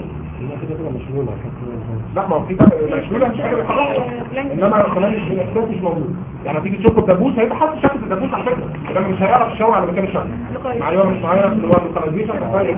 لا ما هو في بقى مشلوله مش قادر يحركها انما كمان الاحساس مش موجود يعني هتيجي تشوف الدبوس هيبقى حاسس شكل الدبوس على فكره انما مش هيعرف يشاور على مكان الشكل معايا ولا مش معايا اللي هو اللوكاليزيشن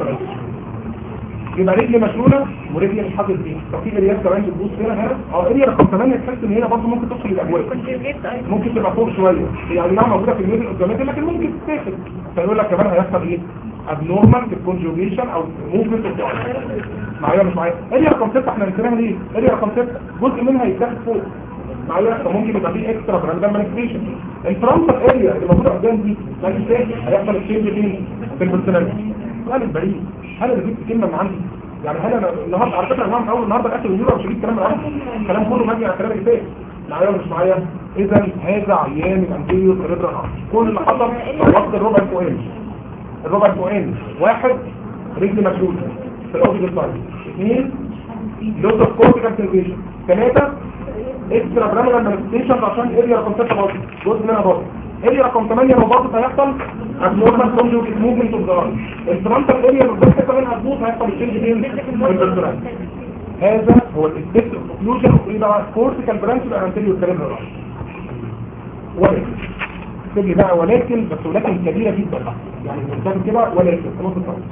يبقى رجل مشلوله ورجل مش حاطط فيها طب في اريات كمان بتبص هنا هنا اه اريا رقم 8 تحس ان هنا برضه ممكن تدخل الابواب كنت جبت ايضا ممكن تبقى فوق شويه يعني انها موجوده في الميدل قدامك لكن ممكن تتاخد فيقول لك كمان هيحصل ايه ابنورمال في الكونجوجيشن او موفمنت معايا مش معايا اريا رقم 6 احنا نسميها ليه اريا رقم 6 جزء منها يتاخد فوق معايا فممكن يبقى فيه اكسترا براندال مانيفستيشن الفرونتال اريا اللي موجوده قدام دي ما تنساش هيحصل تشينج فين في البرسوناليتي سؤال البعيد هل انا جبت كلمه من عندي يعني هل انا النهارده على فكره يا جماعه من اول النهارده الاكل والنيورو مش هجيب كلام من عندي الكلام كله مبني على الكلام اللي فات معايا ولا مش معايا اذا هذا عيان الانتيريور ريبرال كل اللي حصل وقت الربع الفوقاني الربع الفوقاني واحد رجل مشدوده في الاوبجكت سايد اثنين لوس اوف كورتيكال سيرفيشن ثلاثه اكسترا برامينال مانيفستيشن عشان اريا رقم 6 باظت جزء منها باظت اريا رقم 8 لو باظت هيحصل ابنورمال كونجوجيت موفمنت اوف ذا الفرونتال اريا لو باظت كمان هتبوظ هيحصل تشينج فين في البرترال هذا هو الاستيك اوكلوجن اوف ايه بقى كورتيكال برانش الانتيريور سيريبرال ولكن تجي بقى ولكن بس ولكن كبيرة جدا بقى يعني قدام كده ولكن في نص الطريق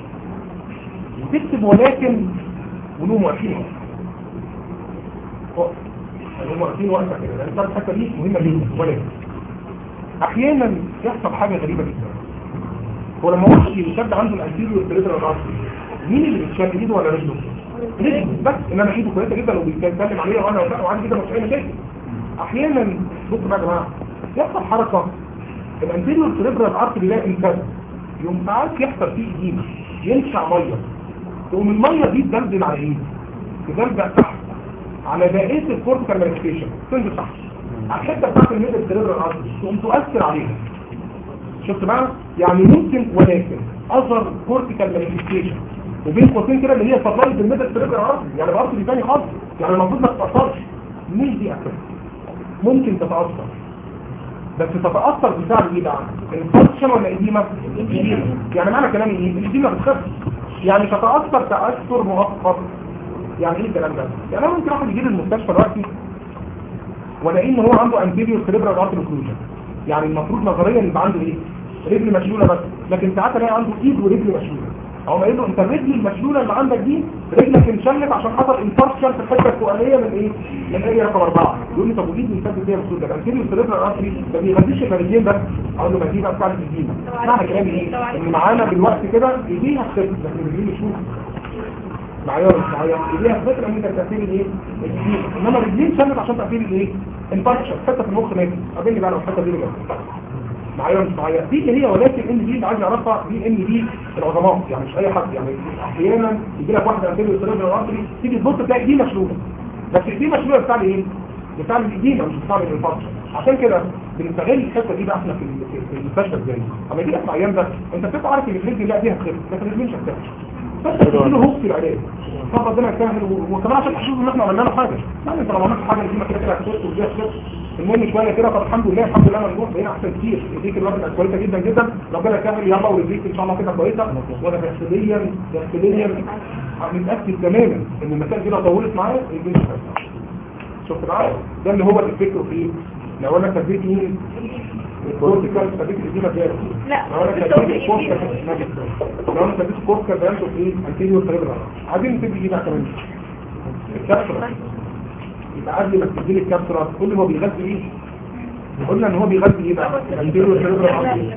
تكتب ولكن ولهم واقفين وقت هم واقفين وقفه كده لان تعرف الحته دي مهمه جدا ولكن احيانا يحصل حاجه غريبه جدا هو لما واحد يشد عنده الانتيريور بريترال ارتري مين اللي بيتشد ايده ولا رجله؟ رجله بس ان انا ايده كويسه جدا وبيتكلم عليها وانا وعندي كده مش اي مشاكل احيانا بص بقى يا جماعه يحصل حركه الانتيريور سيريبرال ارتري يلاقي انكسر يوم ساعات يحصل فيه ايدينا ينشع ميه تقوم الميه دي تدلدل على ايه تدلدل تحت على بقيه الكورتيكال مانيفستيشن تنزل تحت على الحته بتاعت الميدل سيريبرال ارتري تقوم تؤثر عليها شفت بقى يعني ممكن ولكن اثر كورتيكال مانيفستيشن وبين قوسين كده اللي هي سبلاي بالميدل سيريبرال ارتري يعني الارتري ثاني خالص يعني المفروض ما تتاثرش مين دي اساسا ممكن تتاثر بس تتأثر بسبب ايه بقى الفانكشن ولا الإديمة الإديمة يعني معنى كلامي ايه الإديمة بتخف يعني تتأثر تأثر مؤقت يعني ايه الكلام ده يعني انا ممكن واحد يجي لي المستشفى دلوقتي والاقي ان هو عنده انتيريور سيريبرال ارتري اوكلوجن يعني المفروض نظريا يبقى عنده ايه رجل مشلوله بس لكن ساعات الاقي عنده ايد ورجل مشلوله او ما يقول له انت الرجل المشلوله اللي عندك دي رجلك انشلت عشان حصل انفاركشن في الحته الفوقانيه من ايه من اريا رقم اربعه يقول لي طب ودي بنسبب فيها بسهوله ده انتيريور سيريبرال ارتري ده بيغذيش الرجلين بس اقول له ما دي بقى بتاعت الدينا معنى كلامي ايه ان معانا بالوقت كده ايديها خفت لكن الرجلين مش معايا ولا مش معايا ايديها خفت لان كان تاثير الايه الجديد انما الرجلين شلت عشان تاثير الايه انفاركشن حته في المخ ماتت قابلني بقى لو الحته دي بجد معايا ولا مش معايا دي اللي هي ولكن ان دي اللي عايز نعرفها دي ان دي العظماء يعني مش اي حد يعني احيانا يجي لك واحده انتيريور سيريبرال ارتري تيجي تبص تلاقي دي مشلوله بس دي مشلوله بتاع ايه بتاع الايدينا مش بتاع الانفاركشن عشان كده بنستغل الحته دي بقى احنا في ال- في المستشفى ازاي اما يجي لك في عيان ده انت بتبقى عارف ان الرجل لا دي هتخف لكن الرجل مش هتخف بس تديله هوك في العلاج طب ربنا يسهل و- وكمان عشان تحسسوا ان احنا عملنا له حاجه يعني انت لو عملت حاجه دي كده كده هتخف ودي هتخف المهم شويه كده طب الحمد لله الحمد لله مجروح بقينا احسن كتير ايديك الواحد بقت كويسه جدا جدا ربنا يسهل يلا ورجليك ان شاء الله كده كويسه وانا داخليا داخليا متاكد تماما ان المسائل دي لو طولت معايا الجيش مش هيحصل شفت معايا ده اللي هو الفكر فيه لو انا ثبت مين الكورتيكال ثبت الدينا جاي لا، لو انا بس ثبت هو الكورتيكال لو انا ثبت الكورتيكال بيانته في ايه انتيريور سيريبرال عايزين نبتدي دي بقى كمان الكابسولا يبقى قبل ما تبتدي الكابسولا كل ما بيغذي ايه قلنا ان هو بيغذي ايه بقى انتيريور سيريبرال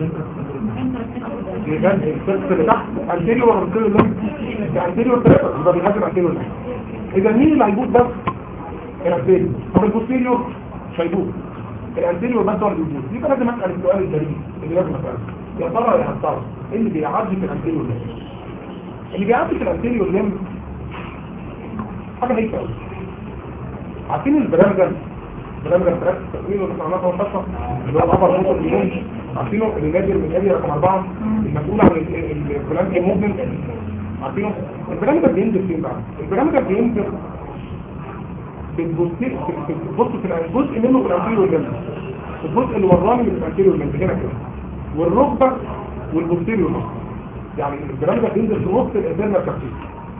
بيغذي السيرفس اللي تحت انتيريور ولا انتيريور لون انتيريور سيريبرال يبقى بيغذي الانتيريور لون اذا مين اللي هيبوظ بس الانتيريور طب البوستيريور مش هيبوظ الانتيريور بس هو اللي بيبوظ يبقى لازم اسال السؤال الجديد اللي لازم اساله يا ترى يا ترى ايه اللي بيعدي في الانتيريور لين اللي بيعدي في الانتيريور لين حاجه هيك قوي عارفين البرامج برامج الفراخ التقويم اللي احنا عملناها في الخاصه اللي هو الابر موتور اليوم عارفينه اللي نادر من ادي رقم اربعه المسؤول عن البرامج الموفمنت عارفينه البرامج ده بينزل فين بقى؟ البرامج ده بينزل بتبص بتبص في الجزء منه في الانتيريور ليمب الجزء اللي وراني من الانتيريور ليمب هنا كده والركبه والبوستيريور ليمب يعني البرامج ده بينزل في نص الانترنال كابسول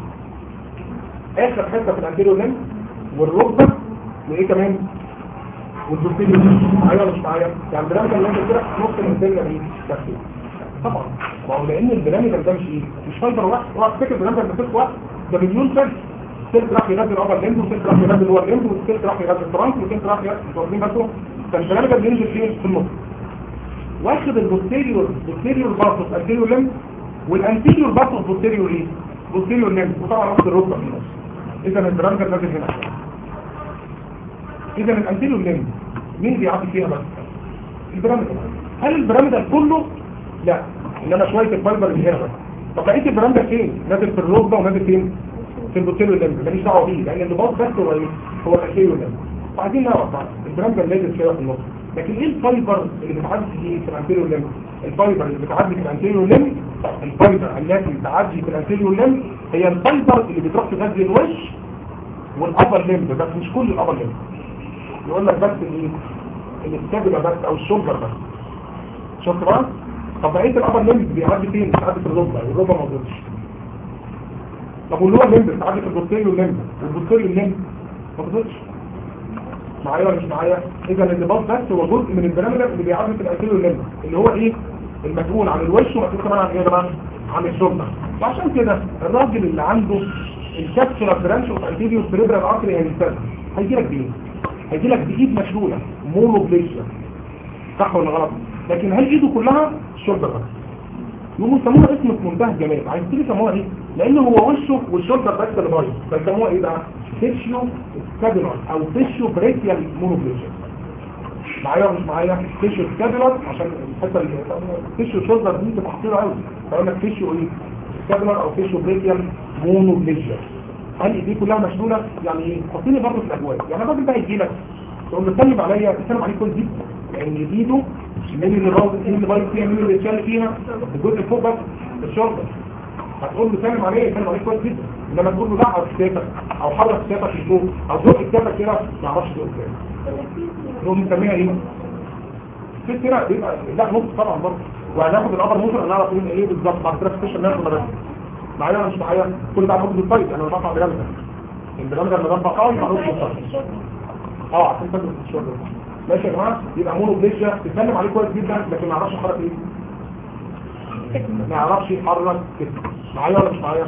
اخر حته في الانتيريور ليمب والركبه وايه كمان والبوستيريور معايا ولا مش معايا يعني البرامج اللي انت كده في نص الانترنال ايه كابسول طبعا ما هو لان البرامج ده مش ايه مش فايبر واحد اوعى تفتكر البرامج ده سلك واحد ده مليون سلك سلك راح ينزل اوفر ليمب وسلك راح ينزل هو الليمب وسلك راح ينزل الترانك وسلك راح ينزل انتوا واخدين بالكم فالبرامج ده بينزل فين في النص واخد البوستيريور بوستيريور بارتوس انتيريور ليمب والانتيريور بارتوس بوستيريور ايه بوستيريور ليمب وطبعا واخد الركبه في النص اذا البرامج ده نازل هنا اذا الانتيريور ليمب مين بيعدي فيها بس البيراميدال هل البيراميدال كله لا انما شويه الفايبر اللي هنا بس طب لقيت البيراميدال فين نازل في الركبه ونازل فين في البوتيلو ليمب ماليش دعوه بيه لان اللي باص بس هو ايه هو الانتيريور ليمب وعايزين نعرف بقى البيراميدال نازل كده في النص لكن ايه الفايبر اللي بتعدي في الانتيريور ليمب الفايبر اللي بتعدي في الانتيريور ليمب الفايبر التي بتعدي في الانتيريور ليمب هي الفايبر اللي بتروح تغذي الوش والابر ليمب بس مش كل الابر ليمب يقول لك بس الايه الاستابيلا بس او الشولدر بس شفت بقى طب بقيه الابر ليمب بيعدي فين بيعدي في الركبه والركبه ما وصلتش طب واللور ليمب بتعدي في البوستيريور ليمب والبوستيريور ليمب ما وصلتش معايا ولا مش معايا اذا اللي باص بس هو جزء من البيراميدال اللي بيعدي في الانتيريور ليمب اللي هو ايه المسؤول عن الوش ومسؤول كمان عن ايه يا جماعه عن الشولدر وعشان كده الراجل اللي عنده الكابسولا برانش اوف انتيريور سيريبرال ارتري هيستاذ هيجي لك بايه هيجي لك بايد مشلوله مونوبليشيا صح ولا غلط لكن هل ايده كلها شولدر بس يقوموا يسموها اسم في منتهى الجمال عايز تيجي يسموها ايه لان هو وشه والشولدر بس اللي بايظ فيسموها ايه بقى فيشيو سكابيلار او فيشيو بريكيال مونوبليشيا معايا ولا مش معايا فيشيو سكابيلار عشان الحته اللي فيشيو شولدر دي تبقى خطيره قوي فيقول لك فيشيو ايه سكابيلار او فيشيو بريكيال مونوبليشيا هل ايديه كلها مشلوله يعني ايه حطيني برضه في الاجواء يعني الراجل ده هيجي لك تقول له اتكلم عليا اتكلم عليه كويس جدا لان ايده مين اللي بايظ مين اللي بايظ فيها مين اللي اتشال فيها الجزء اللي فوق بس الشرطه هتقول له اتكلم عليه اتكلم عليه كويس جدا انما تقول له لا على كتافك او حرك كتافك لفوق او زق كتافك كده ما يعرفش يزق كتافك نقوم نسميها ايه؟ في كده بيبقى لا نص طبعا برضه وهناخد الامر ممكن نعرف مين ايه بالظبط بعد كده ستيشن ناخد بس معايا ولا مش معايا كل ده هناخد بالطيب انا بقطع برامج البرامج اللي برفع قوي هناخد بالطيب اه عشان تدرس الشغل ماشي يا جماعه يبقى مونو بليشيا تتكلم عليه كويس جدا لكن ما يعرفش يحرك ايه ما يعرفش يحرك كده معايا ولا مش معايا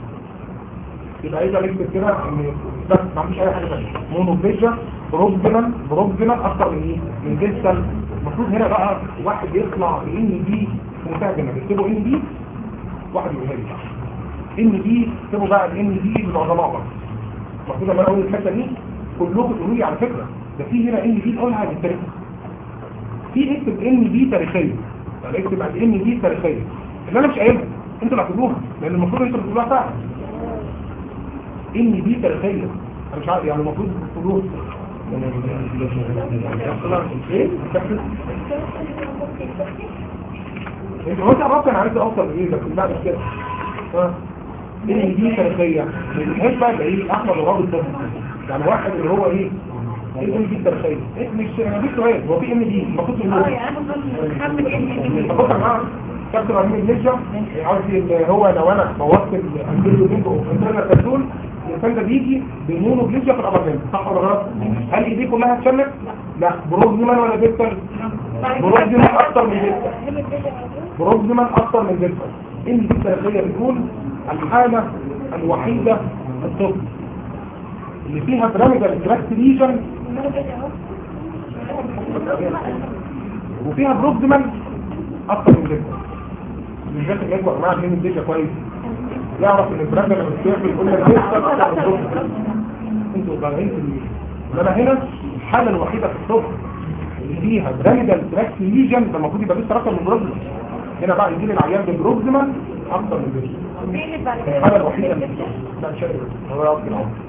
يبقى اذا نكتب كده ان بس ما عنديش اي حاجه ثانيه مونو بليشيا بروكسيمال بروكسيمال اكتر من ايه من ديستال المفروض هنا بقى واحد يطلع بان دي في منتهى الجمال يكتبوا ان دي واحد يقولها لي ان دي اكتبوا بقى الان دي بالعظماء بقى المفروض لما انا اقول الحته دي كلكم تقولوا لي على فكره ده في هنا ان دي تقولها بالتاريخ في اكتب ان دي تاريخيه يعني اكتب على ان دي تاريخيه اللي انا مش قايلها انتوا اللي هتقولوها لان المفروض انتوا اللي تقولوها فعلا ان دي تاريخيه انا مش عارف يعني المفروض تقولوها ايه انت هو تعرفت انا عايز اوصل لايه بس لا مش كده ها ان دي تاريخيه الحس بقى ايه احمد الغابي الطبي يعني واحد اللي هو ايه ايه ان دي تاريخيه إيه مش انا مفيش سؤال هو في ان دي المفروض اه تقول يعني انا بفضل محمد ابني بص يا جماعه كابتن عميد النجا قصدي ان هو لو انا بوظت الانتيريو ليمبو انترنال كابسول الانسان ده بيجي بمونو بليجيا في الابر ليمب صح ولا غلط؟ هل ايديه كلها اتشلت؟ لا بروزمان ولا ديستال؟ بروزمان اكتر من ديستال بروزمان اكتر من ديستال ان دي التاريخيه بتقول الحاله الوحيده في الطب اللي فيها بيراميدال تراكت ليجن وفيها بروكسيمال اكتر من ديجا مش بس الجدول يا جماعه من الديجا كويس يعرف ان البراند لما بتقفل يقول لك ديجا اكتر من بروكسيمال انتوا ضايعين في الميل انما هنا الحاله الوحيده في الصبح اللي فيها بيراميدال تراكت ليجن ده المفروض يبقى لسه اكتر من بروكسيمال هنا بقى يجي لي العيان ببروكسيمال اكتر من ديجا بيقلب بعد كده الحاله الوحيده اللي لا مش قادر هو يقعد في العمر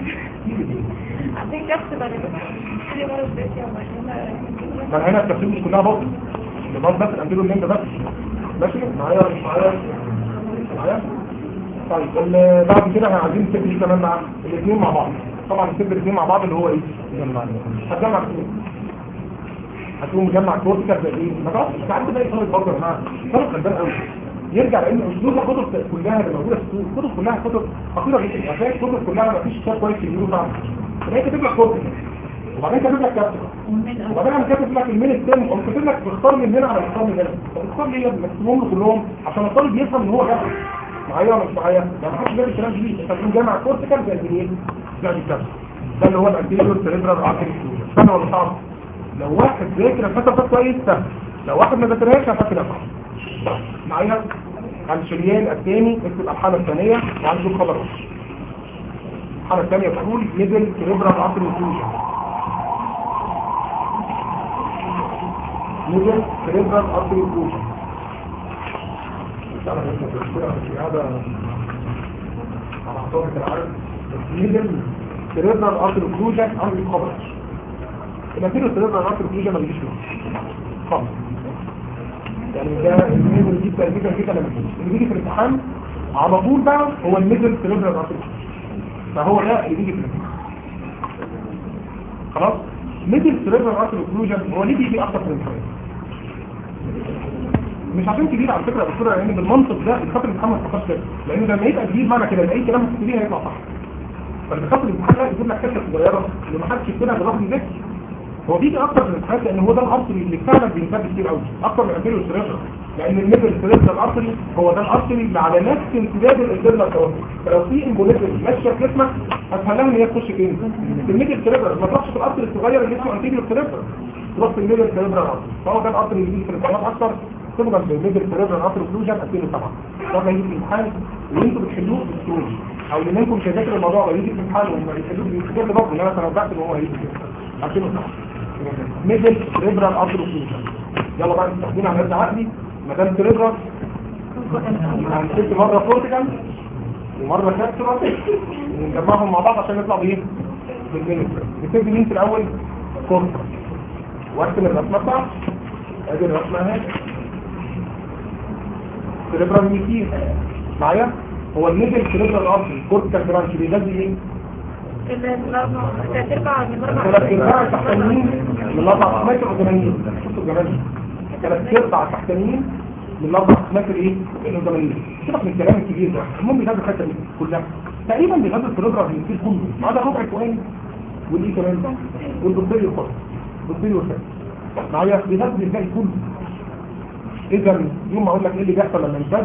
عشان كبس بعد كده كل مرة بتأتي ما أنا هنا التفسير مش كلها باطل اللي باطل بس الانتيرو الليمب بس ماشي معايا ولا مش معايا معايا طيب ال- بعد كده احنا عايزين نسيب دي كمان مع الاثنين مع بعض طبعا نسيب الاثنين مع بعض اللي هو ايه هتجمع الاثنين هتقوم مجمع كورتيكال زي ايه ما تعرفش مش عارف ده ايه طالب برضه يا جماعه طالب غلبان قوي يرجع لان اسلوب الكتب كلها اللي موجوده في السوق الكتب كلها كتب خطيره جدا هتلاقي الكتب كلها ما فيش كتاب كويس يجيبه بعض تلاقي كاتب لك كورتيكال وبعدين كاتب لك كابتن وبعدين انا كاتب لك المين التاني او كاتب لك اختار من هنا على اختار من هنا طب اختار ليه يا ابني مكتوبهم له كلهم عشان الطالب يفهم ان هو جاب معايا ولا مش معايا يعني ما حدش جاب الكلام دي انت تقوم جامع كورتيكال زي الايه زي الكابتن ده اللي هو الانتيريور سيريبرال ارتري سهل ولا صعب لو واحد ذاكر الفتره ده كويس سهل لو واحد ما ذاكرهاش هتفكر صعب معايا الشريان الثاني اكتب الحاله الثانيه وعنده خبر الحاله الثانيه بتقول ميدل سيريبرال ارتري فيوجن ميدل سريبرال ارتري اوكلوجن مش عارف اسمه في هذا على اعتبار العرب ميدل سريبرال ارتري اوكلوجن عندي خبر الانتيريو سريبرال ارتري اوكلوجن ما بيجيش له خالص يعني ده الميدل جدا جدا جدا لما بيجي اللي بيجي في الامتحان على طول بقى هو الميدل سريبرال ارتري فهو ده اللي بيجي في الامتحان خلاص ميدل سريبرال ارتري اوكلوجن هو ليه بيجي اكتر في الامتحان مش عشان كبير على فكره يا دكتوره لان بالمنطق ده الخاطر الامتحان ما تفكرش كده لان لما يبقى كبير معنى كده إن اي كلام هتكتبيه هيطلع صح فالخاطر الامتحان ده يجيب لك حته صغيره اللي ما حدش يكتبها بالرغم من ذكي هو بيجي اكتر في الامتحانات لان هو ده الارتري اللي فعلا بينتج كتير قوي اكتر من الانتيريو سريبرال لان الميدل سريبرال ارتري هو ده الارتري اللي على نفس امتداد الانترنال كاروتيد فلو في امبوليزم ماشيه في جسمك هتخليها ان هي تخش فين في الميدل سريبرال ما تروحش في الارتري الصغير اللي اسمه انتيريو سريبرال تروح في الميدل سريبرال ارتري فهو ده الارتري اللي بيجي في الامتحانات اكتر تبقى في الميدل سريبرال ارتري اوكلوجن 2007 ده هيجي في الامتحان وانتوا بتحلوه بالسهوله او اللي منكم مش هيذاكر الموضوع ويجي في الامتحان وما بيحلوه بيفتكر لي برضه ان انا تنبأت ان هو هيجي كده 2007 ميدل سريبرال ارتري اوكلوجن يلا بقى نستخدمها على قد عقلي ما دام سريبرال هنشد مرة كورتيكال ومرة كابسولار ونجمعهم مع بعض عشان نطلع بايه؟ بالمينستر نبتدي مين في الأول؟ كورتيكال وارسم الرسمة بتاعتي ادي الرسمة اهي سريبرال ميكير معايا؟ هو الميدل سريبرال ارتري كورتيكال برانش بيغذي ايه؟ ثلاث ارباع من ثلاث ارباع تحتانيين من الاربع متر قداميين شوفوا الجمال ثلاث ارباع تحتانيين من الاربع متر ايه؟ قداميين سيبك من الكلام الكبير ده المهم بيغذي الحته دي كلها تقريبا بيغذي السريبرال ميكير كله ما عدا الربع الفوقاني والايه كمان؟ والبطيري الخاص البطيري والخاص معايا بيغذي الباقي كله اذا يوم ما اقول لك ايه اللي بيحصل لما ينفذ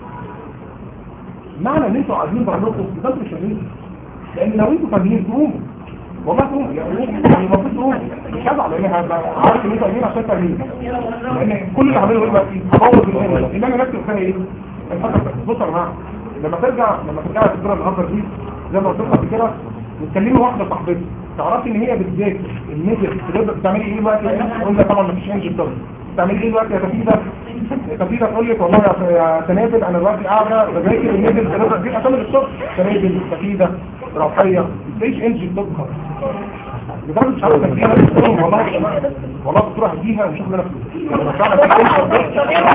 معنى ان انتوا عايزين تعملوا ده مش شغالين لان لو انتوا فاهمين تقوموا والله تقوموا يعني يعني المفروض تقوموا مش هزعل لان هبقى عارف ان انتوا فاهمين عشان فاهمين لان كل اللي عمله دلوقتي هبوظ الامور ان انا نفسي فيها ايه الفتره بص يا جماعه لما ترجع لما ترجع الدكتوره النهارده دي زي ما قلت لكم قبل كده وتكلمي واحده صاحبتي تعرفي ان هي بتذاكر الميدل تقدر بتعملي ايه دلوقتي قلنا طبعا مفيش انجل طبعا بتعملي ايه دلوقتي يا تفيده تفيده تقول لك والله يا يا سنابل انا دلوقتي قاعده بذاكر الميدل تقدر دي اسامي الصبح سنابل تفيده روحيه مفيش انجل طبعا لدرجه مش عارف تديها والله والله الدكتوره هديها وشوف لنا فلوس لما فعلا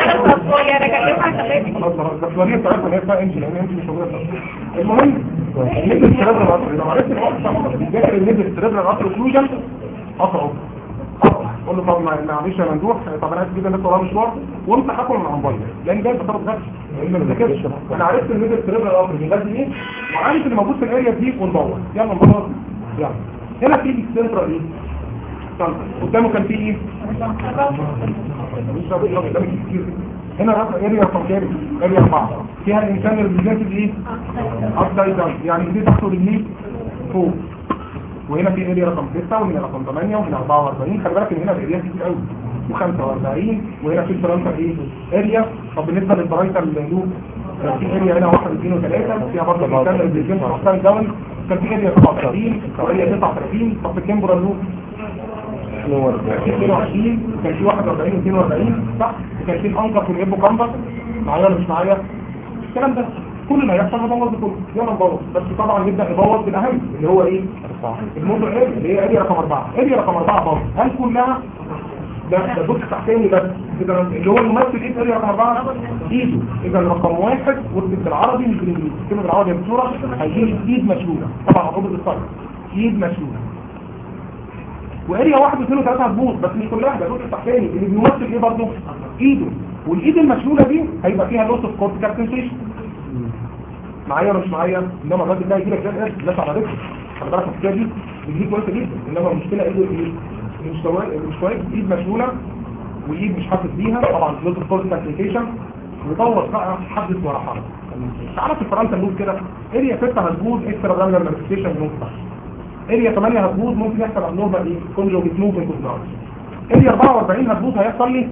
خلاص بس وليه بتاعتها هي اسمها انجل لان انجل مش موجوده في المهم النيبل سيريبرال ارتري لو عرفت الوقت صح بيذاكر النيبل سيريبرال ارتري اوكلوجن اقرا اقرا قول له طب معلش يا ممدوح طب انا عايز كده الناس وراها مشوار وانت حكم من موبايل لان جاي بطرف نفسي لان ما بذاكرش انا عرفت النيبل سيريبرال ارتري بيغذي ايه وعارف اللي موجود في الاريا دي وندور يلا ندور يلا هنا في السنترال ايه قدامه كان في ايه مش راضي يلا قدامك كتير هنا رقم اريا رقم كام اريا 4 فيها الانسان اللي بيجاسد ايه ابسايد داون يعني دي تحته رجليه فوق وهنا في اريا رقم 6 وهنا رقم 8 وهنا 44 خلي بالك ان هنا الاريا كتير قوي و45 وهنا في البرانتا ايه اريا طب بالنسبه للبرايتا اللوب كان في اريا هنا 1 2 و3 فيها برضه الانسان اللي بيجاسد ابسايد داون كان في اريا 37 واريا 39 طب في الكامبرا اللوب 22 كان في 41 42 صح وكان في الانكر في الابو كامبر معايا ولا مش معايا الكلام ده كل اللي هيحصل نبوظ كله يلا نبوظ بس طبعا نبدا نبوظ بالاهم اللي هو ايه الموضوع ايه اللي هي ادي رقم 4 ادي رقم 4 باظ هل كلها ده ده بص تحتاني بس كده اللي هو الممثل ايه ادي رقم 4 ايده اذا رقم واحد واكتب بالعربي مش بالانجليزي اكتب بالعربي بصوره هيجي ايد مشلوله طبعا عقوبه الصرف ايد مشلوله واريا واحد واثنين وثلاثة هتبوظ بس مش كلها ده الجزء التحتاني اللي بيمثل ايه برضه ايده والايد المشلولة دي هيبقى فيها لوس اوف كورتيكال سنسيشن معايا ولا مش معايا انما الراجل ده يجي لك ده لا على رجله خلي بالك الحكايه دي بتجيب كويسه جدا انما المشكله ايده ايه مش كويس مش كويس ايد مشلولة وايد مش حاسس بيها طبعا لوس اوف كورتيكال سنسيشن وطور بقى حدث ورا حدث تعرف في فرنسا نقول كده اريا 6 هتبوظ اكسترا جرانجر مانيفستيشن نقطه اريا 8 هتبوظ ممكن يحصل ابنورمال ايه كونجوجيت موفمنت اوف لارج اريا 44 هتبوظ هيحصل لي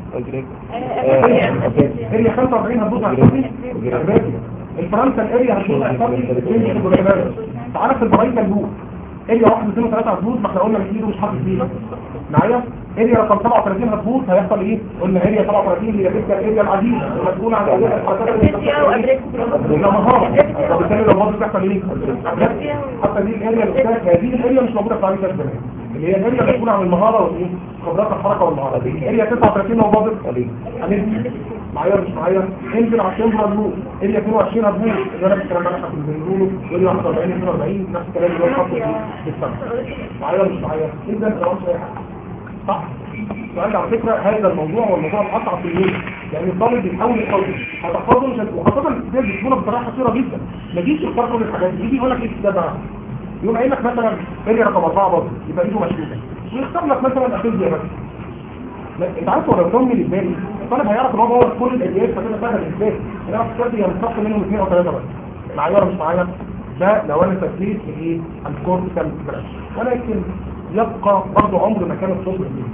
اريا 45 هتبوظ هيحصل لي الفرنسا الاريا هتبوظ هيحصل لي تعالى في البرايتا اللوب اريا 1 2 3 هتبوظ ما احنا قلنا الايد مش حاطط فيه معايا اريا رقم 37 هتبوظ هيحصل ايه قلنا اريا 37 هي تلك الاريا العزيزه المسؤوله عن اداء الحركات ابريسيا وابريسيا لا مهاره وبالتالي لو باظت بيحصل ايه حتى دي الاريا اللي قلت هذه الاريا مش موجوده في تعريف الزمان اللي هي الاريا المسؤوله عن المهاره والايه خبرات الحركه والمهاره اريا 39 لو باظت هننزل معايا مش معايا انزل على الشمبر النور اريا 22 هتبوظ اللي انا الكلام ده احنا كنا بنقوله اريا 41 42 نفس الكلام اللي هو الخط بالسبب معايا مش معايا اذا ما مش اي حاجه صح سؤال على فكرة هذا الموضوع والموضوع الأصعب في الليل يعني الطالب بيحاول يحفظه هتحفظه مش هت- وخاصة الكتاب بتكون بصراحة قصيرة جدا ما يجيش يختار كل الحاجات دي يجي يقول لك ايه الكتاب بقى يقوم قايل لك مثلا اريا رقم أربعة برضه يبقى ايده مشدودة ويختار لك مثلا افيزيا بس لا انت عارف هو لو كان من الباقي الطالب هيعرف ان هو بوظ كل الاليات فتبقى سهله بالنسبه له انا عارف الكتاب دي هنستخدم منهم اثنين او ثلاثه بس معايا ولا مش معايا ده لو انا تسليت لايه الكورتيكال برانش ولكن يبقى برضه عمر ما كان الصوت دي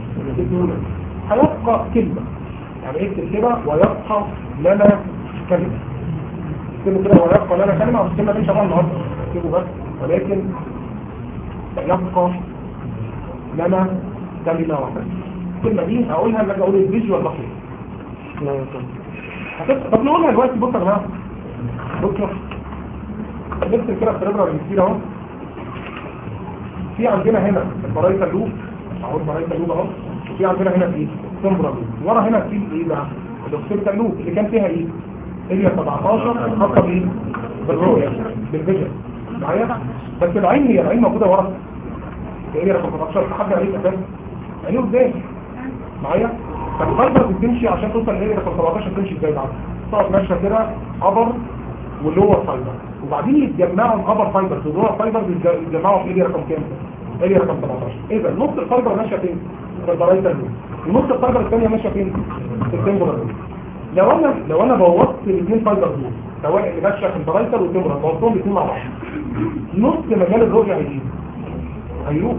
هيبقى كلمة يعني اكتب كده ويبقى لنا كلمة اكتبوا كده ويبقى لنا كلمة والكلمة دي شغال النهارده اكتبوا بس ولكن يبقى لنا كلمة واحدة الكلمة دي هقولها لما اجي اقول الفيجوال بسيط هتبقى طب نقولها دلوقتي بص يا جماعه بصوا نكتب كده السيربرال كتير اهو في عندنا هنا البرايتا لوب اهو البرايتا لوب اهو وفي عندنا هنا في سمبرا لوب ورا هنا في ايه بقى الاوكسيبتا لوب اللي كان فيها ايه اريا 17 خاصه بايه بالرؤيه بالفيجن معايا بس العين هي العين موجوده ورا اريا رقم 17 حد عليك اساسا عينيه قدام معايا فالفايبر بتمشي عشان توصل لاريا رقم 17 تمشي ازاي بعد تقعد ماشيه كده ابر واللور فايبر وبعدين يتجمعوا الابر فايبر واللور فايبر يتجمعوا في اريا رقم كام اريا رقم 17 اذا نص الفايبر ماشيه فين في البرايتال لوب ونص الفايبر الثانيه ماشيه فين في التمبرال لوب لو انا لو انا بوظت الاثنين فايبر دول سواء اللي ماشيه في البرايتال والتمبرال بوظتهم الاثنين مع بعض نص مجال الرؤيه هيجي هيروح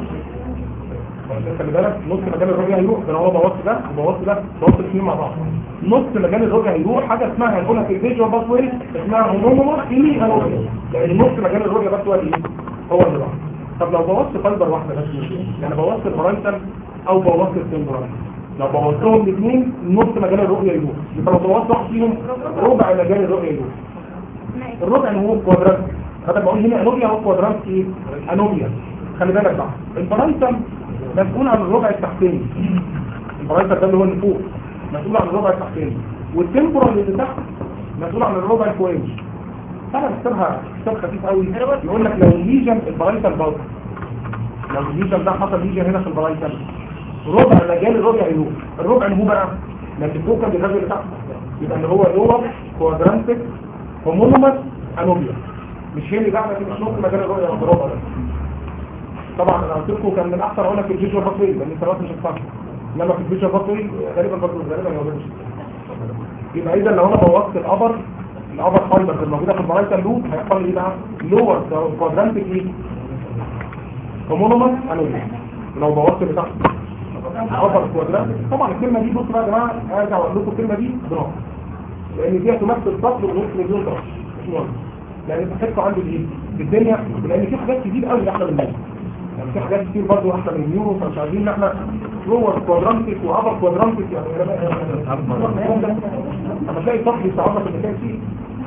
خلي بالك نص مجال الرؤيه هيروح ده هو بوظت ده وبوظت ده بوظت الاثنين مع بعض نص مجال الرؤيه هيروح حاجه اسمها هنقولها في الفيجوال باس واي اسمها هوموموس ايه هنقولها لان نص مجال الرؤيه بس هو ايه هو اللي راح طب لو بوظت فايبر واحده بس يعني بوظت البرايتال او بوظت التمبرال لو بوظتهم الاثنين نص مجال الرؤيه يروح يبقى لو بوظت واحد فيهم ربع مجال الرؤيه يروح الربع اللي هو كوادرانت هذا بقول هنا انوميا هو كوادرانت ايه انوميا خلي بالك بقى البرايتال مسؤول عن الربع التحتاني البرايتال ده اللي هو اللي فوق مسؤول عن الربع التحتاني والتمبرال اللي تحت مسؤول عن الربع الفوقاني انا بكتبها كتاب خفيف قوي يقول لك لو الليجن البرايتال باظ لو الليجن ده حصل ليجن هنا في البرايتال ربع مجال الربع يروح الربع اللي هو بقى لكن فوق كان بيغذي اللي تحت يبقى اللي هو لور كوادرانتك هومونومس انوميا مش هي اللي قاعده في نص مجال الرؤيه الربع ده طبعا انا قلت لكم كان من احسن اقول لك الفيجوال باسوي لان السنوات مش هتفهم انما في الفيجوال باسوي غالبا برضه غالبا ما مش يبقى اذا لو انا بوظت الابر الابر فايبر الموجوده في البرايتال لوب هيحصل لي ايه بقى لور كوادرانتك ايه هومونومس انوميا لو بوظت اللي تحت الابر كوادرانتك طبعا الكلمه دي بصوا بقى يا جماعه ارجع اقول لكم الكلمه دي بنقط لان دي هتمثل فصل ونص مليون طرف مش مهم لان بتحسوا عندي ايه في الدنيا لان في حاجات كتير قوي احلى من الناس يعني في حاجات كتير برضه احلى من النيورو فمش عايزين ان احنا لور كوادرانتك وابر كوادرانتك يعني لما تلاقي فصل يستعرض في المكان فيه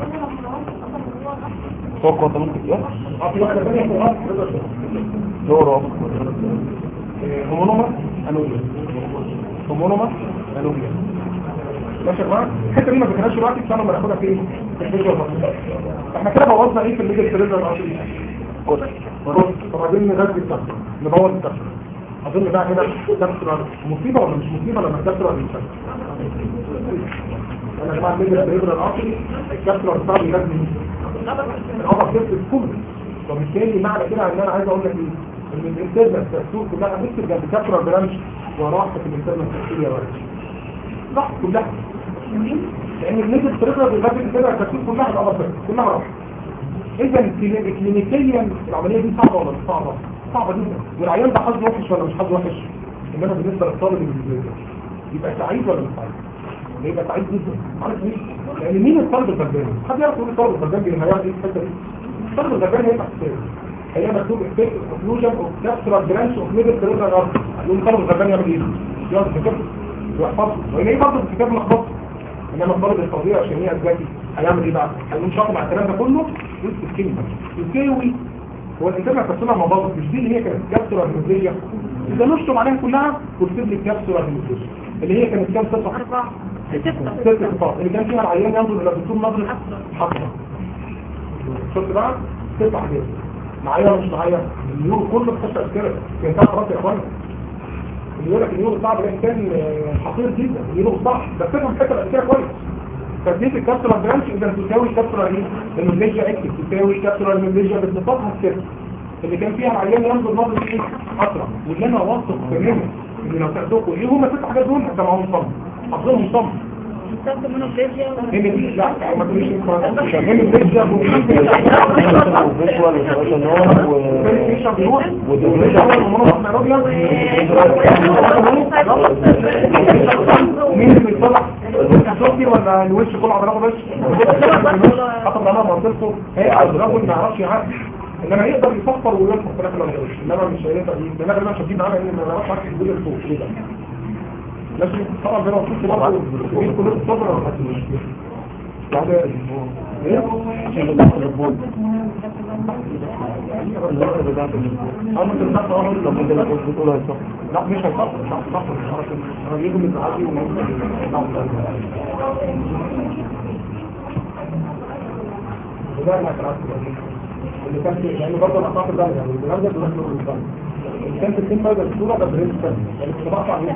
فوق كوادرانتك ايه؟ اه في واحده ثانيه في الارض دور هومونوما انوميا هومونوما انوميا ماشي يا جماعه الحته دي ما ذكرناش دلوقتي عشان لما ناخدها في ايه في الفيديو البسيط احنا كده بوظنا ايه في الميدل سيلندر الارتري طب عايزين نغذي الكسر نبوظ الكسر اظن بقى هنا كسر مصيبه ولا مش مصيبه لما الكسر ينشف انا يا جماعه الميدل سيلندر الارتري الكسر بتاعه يغذي الخبر بيفصل كله وبالتالي معنى كده ان انا عايز اقول لك ايه ان الانترنال تكتور كلها هتكتب جنب كابتر برانش وراحت في الانترنال تكتور يا ولد صح كلها لان النسبة الطريقة بالغاية الانترنال تكتور كلها الامر كلها راحت اذا كلينيكيا العملية دي صعبة ولا مش صعبة صعبة جدا والعيان ده حظ وحش ولا مش حظ وحش انما بالنسبة للطالب اللي يبقى سعيد ولا مش سعيد يبقى سعيد جدا عارف ليه؟ لان مين الطالب الغلبان؟ حد يعرف يقول الطالب الغلبان هيعمل ايه في الحته دي؟ الطالب الغلبان هيبقى حساب هي مكتوب افكت اوكلوجن اوف كابسولار برانش اوف ميدل سيريبرال ارتري يقوم طالب الغلبان يعمل ايه؟ يقعد يذاكر ويحفظه وهي ايه برضه الكتاب ملخبط انما الطالب الفظيع عشان هي ذكي هيعمل ايه بقى؟ هيقوم شاطر مع الكلام ده كله ويكتب كلمه يساوي هو الانسان هيفصلها مع بعض مش دي اللي هي كانت كابسولار هيموفيليا اذا نشطب عليها كلها واكتب لي كابسولار هيموفيليا اللي هي كانت كام صفحه؟ أربعة ست صفات اللي كان فيها العيان ينظر الى الدكتور نظره حقا شفت بقى ست حاجات معايا ولا مش معايا النيورو كله بخش اذكره كان تعرف راسي يا اخوانا اللي يقول لك النيورو صعب ده كان حقير جدا النيورو صح بس تفهم حته الاذكره كويس تثبيت الكابسولار برانش اذا تساوي كابسولار ايه الميديا اكتف تساوي كابسولار الميديا بصفاتها الست اللي كان فيها العيان ينظر نظره ايه اسرع واللي انا واثق تماما ان لو تاخدوا ايه هم الست حاجات دول هتسمعوهم صم حافظهم صم نستخدم مونوبليزيا هنا دي لا ما تقوليش هنا الرجة فيجوال وثلاثة نور و مين اللي بيطلع الصوتي ولا الوش كله عضلاته بس حطب انا منطقته هي الرجل ما يعرفش يعرف انما يقدر يفكر ويفكر في الاخر لما يقولش انما مش هيقدر يجيب ده انا شديد معانا ان ما نعرفش عارف يقول الصوت ايه ده لازم طبعا بينا وصلت برضه في كليه الصبر ولا حاجه بعد ايه عشان تدخل البول انا كنت بقى اقول طب انت لو كنت بتقول هيصح لا مش هيصفر مش هيصفر انا بيجوا من العادي وده ما كان اللي كان في يعني برضه الاطراف ده يعني الكلام ده بيروح له كان في السن ده الصوره ده برنس يعني كنت بقطع عليه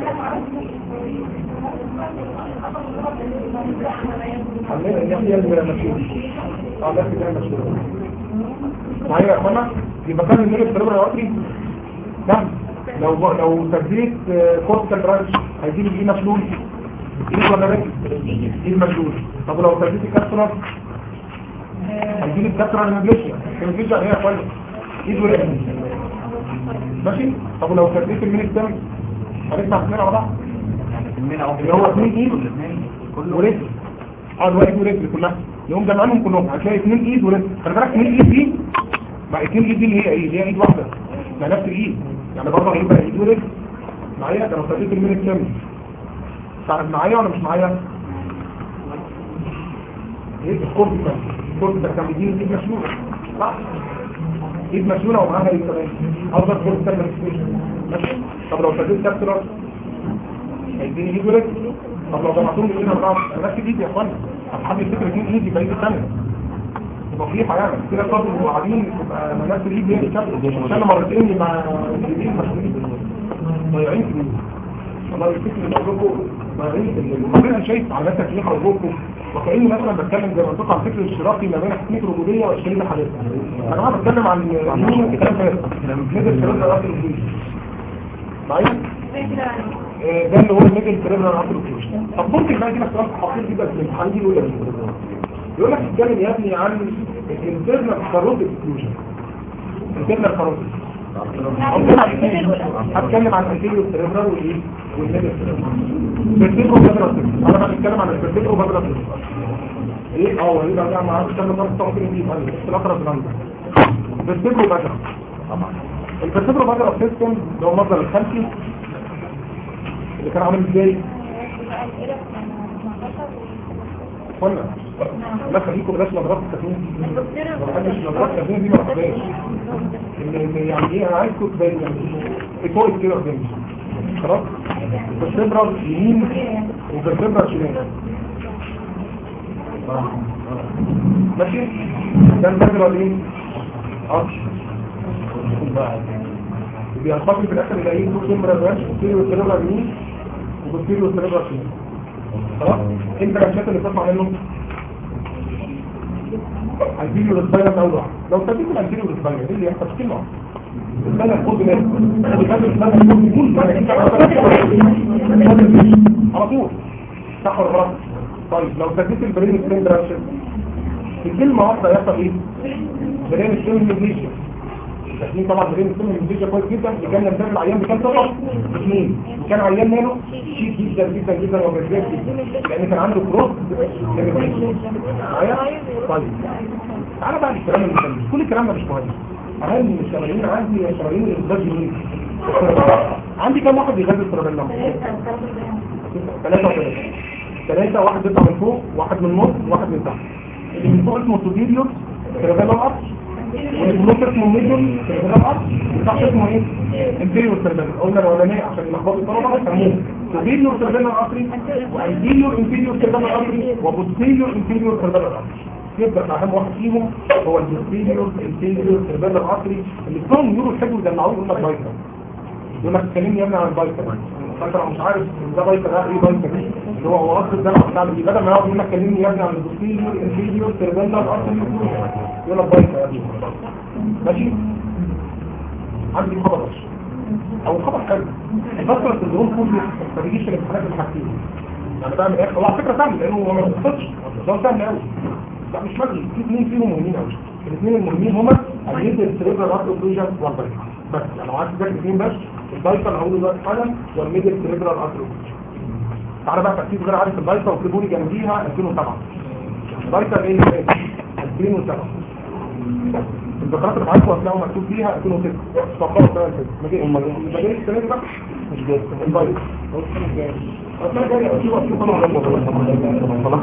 خلينا ان هي المشهور اه ده كده مشهور معايا يا اخوانا يبقى كان النيل السيربرال ارتري نعم لو لو تثبيت كورتيكال برانش هيجيب ايه مشلول ايه ولا رجل ايه مشلول طب لو تثبيت الكابسولار هيجيب الكابسولار المجلسيا المجلسيا هي كويس ايد ورجل ماشي طب لو تثبيت المين الدم هنسمع اثنين على بعض اللي هو اثنين ايد ورجل اه الواحد ورجل كلها يقوم جمعانهم كلهم هتلاقي اثنين ايد ورجل خلي بالك اثنين ايد دي مع اثنين ايد دي اللي هي ايه اللي هي ايد واحده ما نفس الايد يعني برضه هيبقى ايد ورجل معايا كانوا تثبيت المين الدم تعرف معايا ولا مش معايا ايه الكورس ده الكورس ده كان بيجيب ايد مشلوله صح ايد مشلوله ومعاها ايه كمان افضل كورس ده ماشي طب لو تثبيت كابسولار هيديني ايد ورجل طب لو جمعتهم الاثنين اربعه انا نفس ايدي يا اخوانا طب حد يفتكر اثنين ايدي يبقى ايد الثانيه يبقى في حياه كده صدر وقاعدين يبقى نفس الايد هي الكابسولار عشان مرتين يبقى الايدين مشلولين ضايعين في الايد والله الفكر اللي بقول لكم ضايعين انا شايف على نفسك ليه خرجوكم وكاني مثلا بتكلم زي ما قلت عن فكر الاشتراكي ما بين حكميه الرجوليه واشكاليه الحداثه انا ما بتكلم عن مين الكلام ده نقدر الشباب ده راجل معايا آه، ده اللي هو الميدل سيريبرال ارتري اوكلوجن طب ممكن بقى يجيلك سؤال خطير جدا في الامتحان دي يقول لك يقول لك اتكلم يا ابني عن الانترنال كاروتيد اوكلوجن الانترنال كاروتيد هتكلم عن الانتيريو سيريبرال والايه والميدل سيريبرال فيرتيبرو بابرال انا بتكلم عن الفيرتيبرو بابرال ايه اه هيبقى ده ما اعرفش كام مره تفكر دي في الاقرب من عندك فيرتيبرو بابرال طبعا الفيرتيبرو بابرال سيستم ده هو المصدر الخلفي اللي كان عامل ازاي قلنا لا خليكم بلاش نظرات التكوين ما بحبش نظرات التكوين دي ما بحبهاش اللي اللي يعني ايه انا عايزكم تبين يعني ايكويت كده قدامي خلاص بالسبرة يمين وبالسبرة شمال ماشي ده البذرة ايه اه بينقسم في الاخر الى ايه تو سمبرا برانش بوستيريو سيريبرا يمين وبوستيريو سيريبرا شمال خلاص انت الامشات اللي بتطلع منه عايزين الاسباينال اول واحد لو تجيب الانتيريو الاسباينال ايه اللي يحصل كلمه الاسباينال خد ناس على طول صح ولا غلط طيب لو تجيب البرين ستين برانشز الكلمه واحده يحصل ايه برين ستين ميديشن تكليم طبعا برين ستين ميديشن كويس جدا اللي كان ينتهي العيان بكام طبعا اثنين وكان عيان ماله شيك جدا جدا جدا وبرزاز جدا لان كان عنده كروس معايا طيب تعالى بقى للكلام المهم كل الكلام ده مش مهم اهم الشرايين عندي هي شرايين الانتاج مين عندي كم واحد بيغذي السيربيلم ثلاثة وثلاثة ثلاثة واحد بيطلع من فوق واحد من النص واحد من تحت اللي من فوق اسمه سوبيريور سيربيلم ارش واللي من النص اسمه ميديوم سيربيلم ارش وتحت اسمه ايه؟ انتيريور سيربيلم قلنا الاولانيه عشان يلخبطوا الطلبه هيسموه سوبيريور سيربيلم ارتري وانتيريور انفيريور سيربيلم ارتري وبوستيريور انفيريور سيربيلم ارتري يبقى اهم واحد فيهم هو البوستيريور انفيريور سيربيلم ارتري اللي كانوا يقولوا يحبوا يجمعوه يقول لك بايكر يقول لك كلمني يا ابني عن البايكر فانت لو مش عارف ده بايكر ده ايه بايكر اللي هو هو اصل الجامعه بتاع بدل ما يقعد يقول لك كلمني يا ابني عن البوستيريور انفيريور سيربيلم ارتري يقول لك بايكر يا ابني ماشي عندي خبر وحش او خبر حلو الفتره السندروم كله ما بيجيش في الامتحانات الحاجتين يعني بعمل ايه هو على فكره سهل لانه هو ما بيخططش ده سهل قوي لا مش مجري في اثنين فيهم مهمين قوي الاثنين المهمين هما الجلد السريبرال ارتر اوبليجن والبايكر بس انا عايز تذاكر الاثنين بس البايكر هقول دلوقتي حالا والميدل سريبرال ارتر تعالى بقى ترتيب غير عارف البايكر واكتبوا لي جنبيها 2007 البايكر ايه 2007 الدكاتره اللي معاكم هتلاقوا مكتوب فيها 2006 فقط ده كده ما جاي السنه دي بقى مش جاي البايكر السنه الجايه اكيد طبعا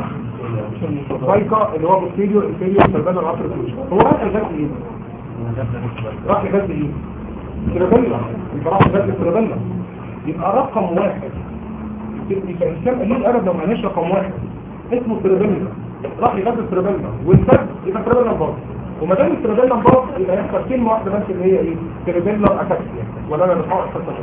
بايكا اللي هو بوستيريور انفيريور سيرفيلر ارتر هو راح الجد ايه راح الجد ايه سيرفيلر يبقى راح الجد سيرفيلر يبقى رقم واحد يبقى الانسان قليل الادب لو معناش رقم واحد اسمه سيرفيلر راح يغذي السيرفيلر والفرد يبقى سيرفيلر برضه وما دام السيرفيلر برضه يبقى يحصل كلمه واحده بس اللي هي ايه سيرفيلر اتاكسيا ولا انا بحاول احسن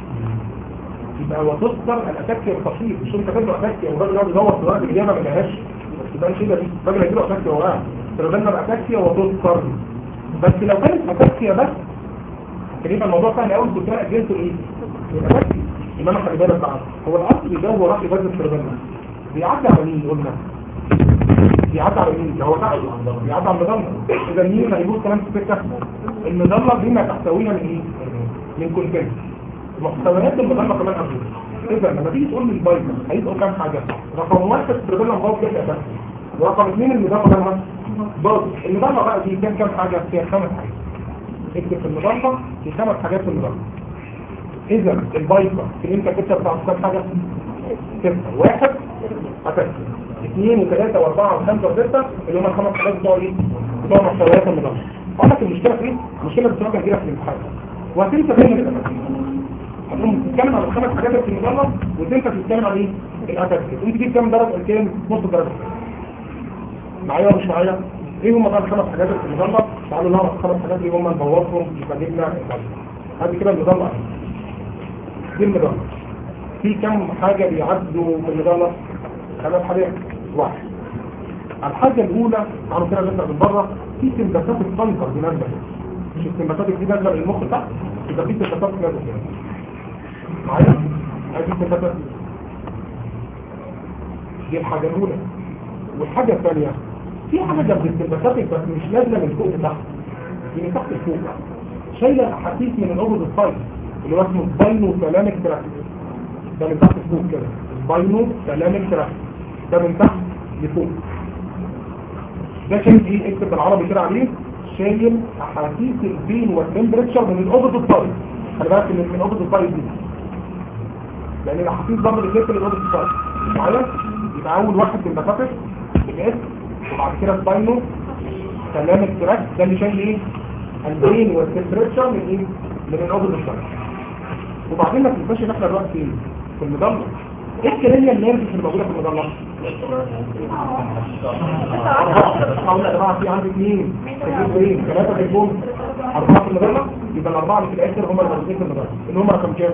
يبقى هو تذكر الاتاكسيا الخطير مش انت كاتب اتاكسيا والراجل يقعد يدور في ورقه الاجابه ما لقاهاش يبقى كده دي الراجل هيجيله اتاكسيا وقع سيرفيلر اتاكسيا وتذكر بس لو كانت اتاكسيا بس كان يبقى الموضوع سهل قوي كنت انا اجلته ايه؟ الاتاكسيا انما خلي بالك بقى هو الاصل ده هو راح يبدل السيرفيلر بيعدي على مين قلنا بيعدي على مين ده هو تحت بيعدي على المظله اذا مين اللي هيبص كمان في السكه المظله دي ما تحتويها من ايه من كونتين محتويات المظله كمان قبل اذا لما تيجي تقول لي البايكر هيبقوا كام حاجه رقم واحد السيرفيلر باظ كده اساسا ورقم اثنين المظله ده باظ المظله بقى دي كام كام حاجه فيها خمس حاجات اكتب في المظله في خمس حاجات في المظله اذا البايكر اللي انت كنت بتاع كام حاجه ستة واحد هتكتب اثنين وثلاثة واربعة وخمسة وستة اللي هم الخمس حاجات بتوع ايه؟ بتوع محتويات المنظمة. اقول لك المشكلة في ايه؟ المشكلة بتواجه كده في الامتحان. وهتنسى دايما الاساسيين. هتقوم تتكلم عن الخمس حاجات اللي في المنظمة وتنسى تتكلم عن ايه؟ الاساسيين. انت تجيب كام درجة؟ كام؟ نص درجة. معايا ولا مش معايا؟ ايه هم بقى الخمس حاجات اللي في المنظمة؟ تعالوا نعرف الخمس حاجات اللي هم نبوظهم يبقى جبنا هذه كده المنظمة دي المنظمة. في كم حاجة بيعدوا في المنظمة؟ خمس حاجات واحد الحاجة الأولى تعالوا كده نبدأ من بره في سمباتات الطنكر دي نازلة مش السمباتات دي نازلة للمخ تحت يبقى في سمباتات نازلة كده معايا؟ هذه السمباتات دي الحاجة الأولى والحاجة الثانية في حاجة جنب السمباتات بس مش نازلة من فوق لتحت دي من تحت لفوق شايلة الأحاسيس من الأوبز الصيد اللي هو اسمه سباينو سلامك تراكت ده من تحت لفوق كده سباينو سلامك تراكت ده من تحت لفوق ده شايل ايه اكتب بالعربي كده عليه شايل احاسيس البين والتمبريتشر من الاوبز الطاير خلي بالك من من الاوبز الطاير دي لان الاحاسيس ضمن الجسم للاوبز الطاير معايا يبقى اول واحد في المسافه الاس وبعد كده سباينو سلام التراك ده اللي شايل ايه البين والتمبريتشر من ايه من الاوبز الطاير وبعدين ما تنساش ان احنا دلوقتي فين في المضله ايه الكرينيا النيرفس اللي موجوده في المضله حاول يا جماعه في عندي اثنين اثنين ثلاثه في البوم اربعه في المضله يبقى الاربعه اللي في الاخر هم الموجودين في المضله اللي هم رقم كام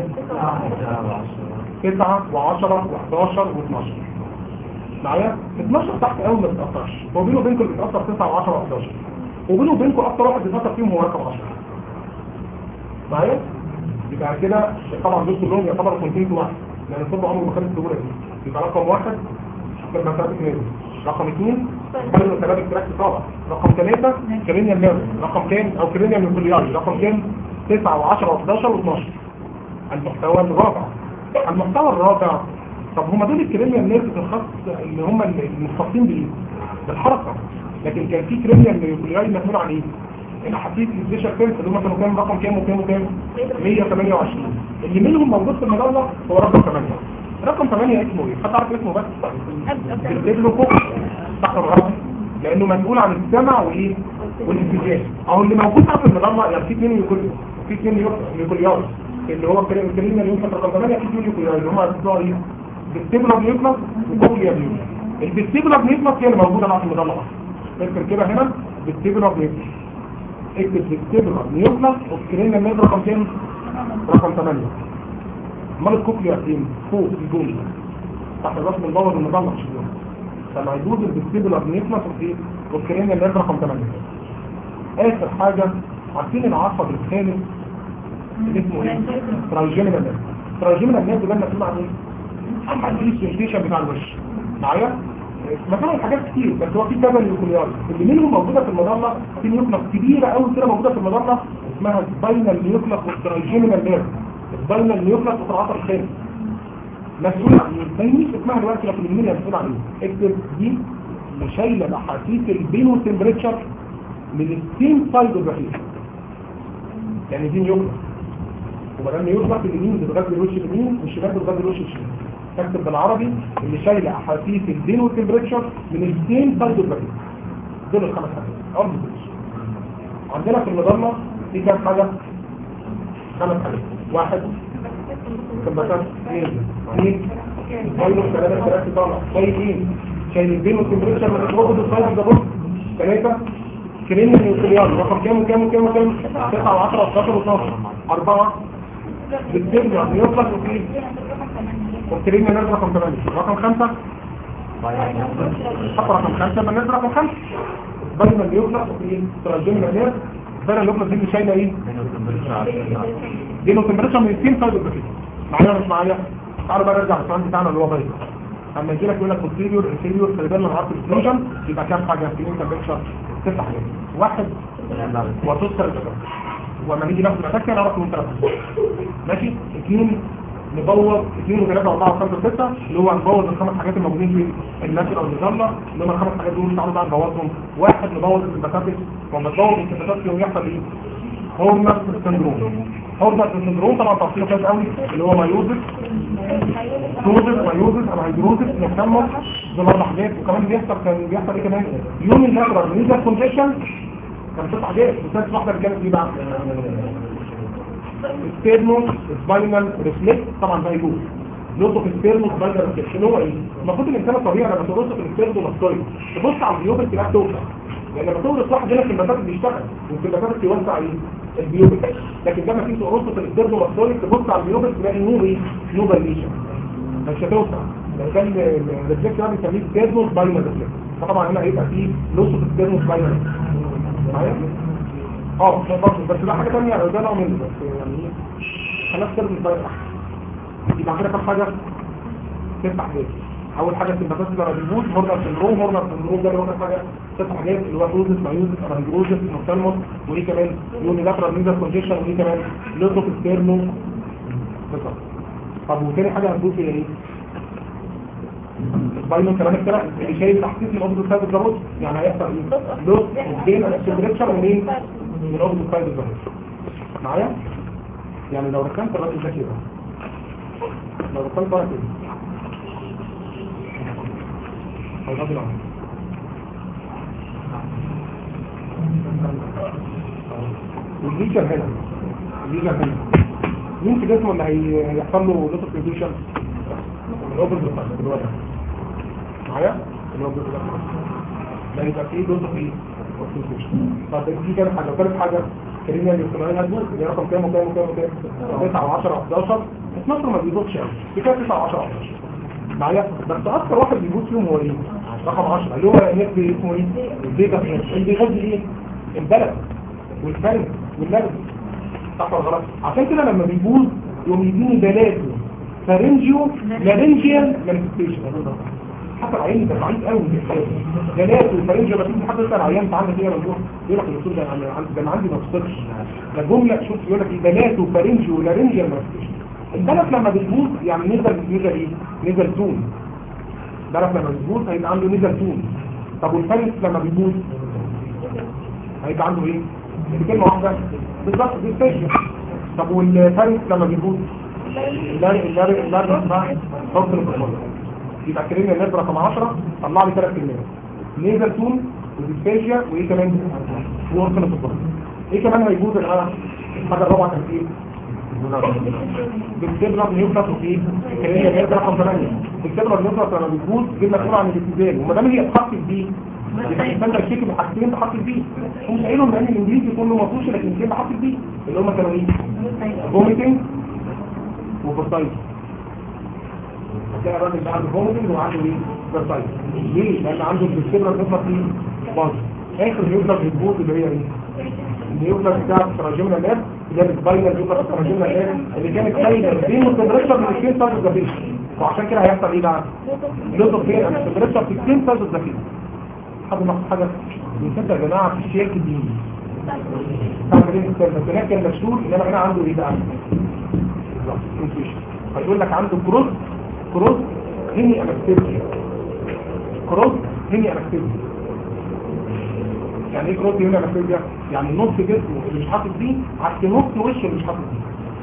9 و10 و11 و12 معايا 12 تحت قوي ما بتاثرش هو بينه وبينكم اللي بيتاثر 9 و10 و11 وبينه وبينكم اكتر واحد بيتاثر فيهم هو رقم 10 معايا يبقى كده طبعا دول كلهم يعتبروا كونتينت واحد لان الطب عمره ما خد السهوله دي يبقى رقم واحد لما ثابت نازل رقم اثنين قالوا ثلاثة تراك طابع رقم ثلاثة كرينيا النازل رقم كام او كرينيا النيوكلياري رقم كام تسعة وعشرة وحداشر واثناشر المحتوى الرابع المحتوى الرابع طب هما دول الكرينيا النازل الخاص اللي هم المختصين بايه بالحركة لكن كان في كرينيا النيوكلياري مسؤول عن ايه الاحاسيس الفيشر سنس اللي هم كانوا كام رقم كام وكام وكام 128 اللي منهم موجود في المظله هو رقم 8 رقم 8 اسمه ايه حد عارف اسمه بس بتكتب له فوق تحت الغرب لانه مسؤول عن السمع وايه والانتباه اهو اللي موجود في المظله يعني في اثنين يقول في اثنين نيوكليار اللي هو الكلام الكلمه اللي يمكن رقم 8 في اثنين نيوكليار اللي هم بتوع ايه بالسيبلا بنيوكلاس وكوكليا بنيوكلاس البستيبلا بنيوكلاس هي اللي موجوده معاك في المظله اكتب كده هنا بالسيبلا بنيوكلاس اكتب بالسيبلا بنيوكلاس وكرينا من رقم كام رقم 8 امال الكوكليا فين فوق الجول تحت الراس من باور المظله مش الجول فما يجوز البستيبلا بنيوكلاس وفي وكرينا من رقم 8 اخر حاجه عارفين العصب الخامس اللي اسمه ايه ترايجيمينال نيرف ترايجيمينال نيرف ده مسؤول عن ايه عن السنسيشن بتاع الوش معايا مثلا حاجات كتير بس هو في كذا نيوكليار اللي منهم موجوده في المظله في نيوكلاس كبيره قوي كده موجوده في المظله اسمها سباينال نيوكلاس والترايجيمينال نيرف سباينال نيوكلاس وفي العصب الخامس مسؤول عن ايه؟ ما يهمنيش اسمها دلوقتي لكن المين مسؤول عن ايه؟ اكتب دي اللي شايله الاحاسيس البينو تمبريتشر من السين سايد الرحيم يعني دي نيوكلاس وما دام يطلق اليمين بتغذي الوش اليمين والشمال بتغذي الوش الشمال تكتب بالعربي اللي شايله احاسيس الدين والتمبريتشر من الدين سايد الرحيم دول الخمس حاجات ارض الوش عندنا في المظله في كام حاجه خمس حاجات واحد كمباتات اثنين اثنين بايلو ثلاثة ثلاثة طالع شايلين شايل الدين والتمبريتشر من الوجود السايد ده بص ثلاثة كريم النيوكليار رقم كام وكام وكام وكام 9 و10 و11 و12 4 بالترجع بيطلق وفيه وكريم نازل رقم 8 رقم 5 حط رقم 5 من نازل رقم 5 بدل ما بيطلق وفيه ترجمنا نير بدل اللي دي اللي شايله ايه دي لو تمبريتشر من 200 سايد اوف معايا ولا مش معايا تعالوا بقى نرجع للسؤال بتاعنا اللي هو بايظ لما يجي لك يقول لك posterior inferior خلي بالك من عرض الاكسلوجن يبقى كام حاجه في تمبريتشر تسع حاجات واحد وتذكر وما نيجي ناخد الاتاكي نعرف من ثلاثة ماشي اثنين نبوظ اثنين وثلاثة واربعة وخمسة وستة اللي هو نبوظ الخمس حاجات الموجودين في الناشر او النظامة اللي هم الخمس حاجات دول تعالوا بقى نبوظهم واحد نبوظ السمباتاتيك وما تبوظ السمباتاتيك يوم يحصل ايه هورنر سندروم هورنر سندروم طبعا تفصيله كويس قوي اللي هو مايوزس توزس مايوزس او هيدروزس نسمى دول اربع حاجات وكمان بيحصل كان بيحصل ايه كمان يوم النقرة ميزا كونجكشن كان ست حاجات وثالث واحدة اللي كانت دي بقى ستيرنو سباينال ريفلكس طبعا ده يجوز نقطة في الستيرنو سباينال ريفلكس اللي هو ايه؟ المفروض الانسان الطبيعي لما تبص في الستيرنو مستوي تبص على البيوبل تلاقيها توسع لان لما تورث واحد هنا في المسافه بيشتغل وفي المسافه بيوسع ايه؟ البيوبل لكن لما تيجي تقص في الستيرنو مستوي تبص على البيوبل تلاقي نور ايه؟ نوبل ليشن مش هتوسع لو كان الريفلكس ده بنسميه ستيرنو سباينال ريفلكس فطبعا هنا هيبقى فيه نص في الستيرنو سباينال معايا؟ اه برضه بس ده حاجه ثانيه ده نوع منه بس يعني خلاص كده مش ضايق يبقى كده كام حاجه ست حاجات اول حاجه السمباتات ده راديوز هورنر سندروم هورنر سندروم ده اللي هو كام حاجه ست حاجات اللي هو بروزس مايوزس ارانجروزس نوكتالموس وايه كمان يونيلاترال ميزر كونجكشن وايه كمان لوتوك ستيرنو بالظبط طب وتاني حاجه هنقول فيها ايه باينو كمان الكلام اللي شايف تحسيس من اوبدو سايد الزروت يعني هيحصل ايه لوس بين التمبريتشر منين من اوبدو سايد الزروت معايا يعني لو ركنت الراجل ده كده لو ركنت بقى كده هيغضي عنه والليجر هنا الليجر هنا مين في جسمه اللي هيحصل له لوتو كريديشن الاوبن بالظبط الوضع معايا الاوبن بالظبط لا يبقى فيه جزء فيه طب دي كانت حاجه ثالث حاجه كريميا الاجتماعيه هتبوظ اللي رقم كام وكام وكام وكام 9 و10 و11 في مصر ما بيبوظش قوي في كام 9 و10 و11 معايا بس اكتر واحد بيبوظ فيهم هو ايه رقم 10 اللي هو نسبي اسمه ايه البيتا اللي بيغذي ايه البلد والفن واللبن صح ولا غلط عشان كده لما بيبوظ يقوم يديني بلاده فارنجيو لارنجيال مانيفستيشن حتى العين ده ضعيف قوي جلات والفارنجيال بس حتى لسه العيان انت عندك ايه مندوب يقول لك الدكتور ده انا عندي ده انا عندي ما بصدقش ده جمله شوف يقول لك بلات وفارنجيو لارنجيال مانيفستيشن البلد لما بتبوظ يعني نزل نزل ايه نزل تون البلد لما بتبوظ هيبقى عنده نزل تون طب والفارنج لما بيبوظ هيبقى عنده ايه دي كلمه واحده بالظبط دي ستيشن طب والفارس لما بيفوت اللاري اللاري اللاري اسمها صوت الانفصال يبقى كلمه الناس رقم 10 طلع لي ثلاث كلمات نيزل تون وديسبيشيا وايه كمان وورك الانفصال ايه كمان هيجوز الحاجه الحاجه الرابعه كانت ايه بتضرب نيوكلاس وفي الكلمه اللي هي رقم 8 بتضرب نيوكلاس لما بتفوت جبنا صوره عن الاتزان وما دام هي اتحطت دي يبقى الانسان ده يشتكي بحاجتين بحط دي هم قايلهم لان الانجليزي كله ما فيهوش لكن الاثنين بحط دي اللي هم كانوا ايه فوميتنج وفرتايز هتلاقي الراجل ده عنده فوميتنج وعنده ايه فرتايز ليه؟ لان عنده الفيستيبرا بتطلع في باظ اخر نيوكلاس بتبوظ اللي هي ايه النيوكلاس بتاعت التراجمنا لاب اللي هي الفاينل نيوكلاس التراجمنا لاب اللي كانت سايده بين التمبريتشر من الاثنين سايد الزفير وعشان كده هيحصل ايه بقى؟ لوتو فين التمبريتشر في الاثنين سايد الزفير حد ناقص حاجه بنسبة يا جماعه في الشيك دي بس هناك كان مشهور انما هنا عنده ايه بقى؟ هيقول لك عنده كروس كروس هني انكتيفيتي كروس هني انكتيفيتي يعني ايه كروس هني انكتيفيتي يعني نص جسمه اللي مش حاطط دي عكس نص وشه اللي مش حاطط دي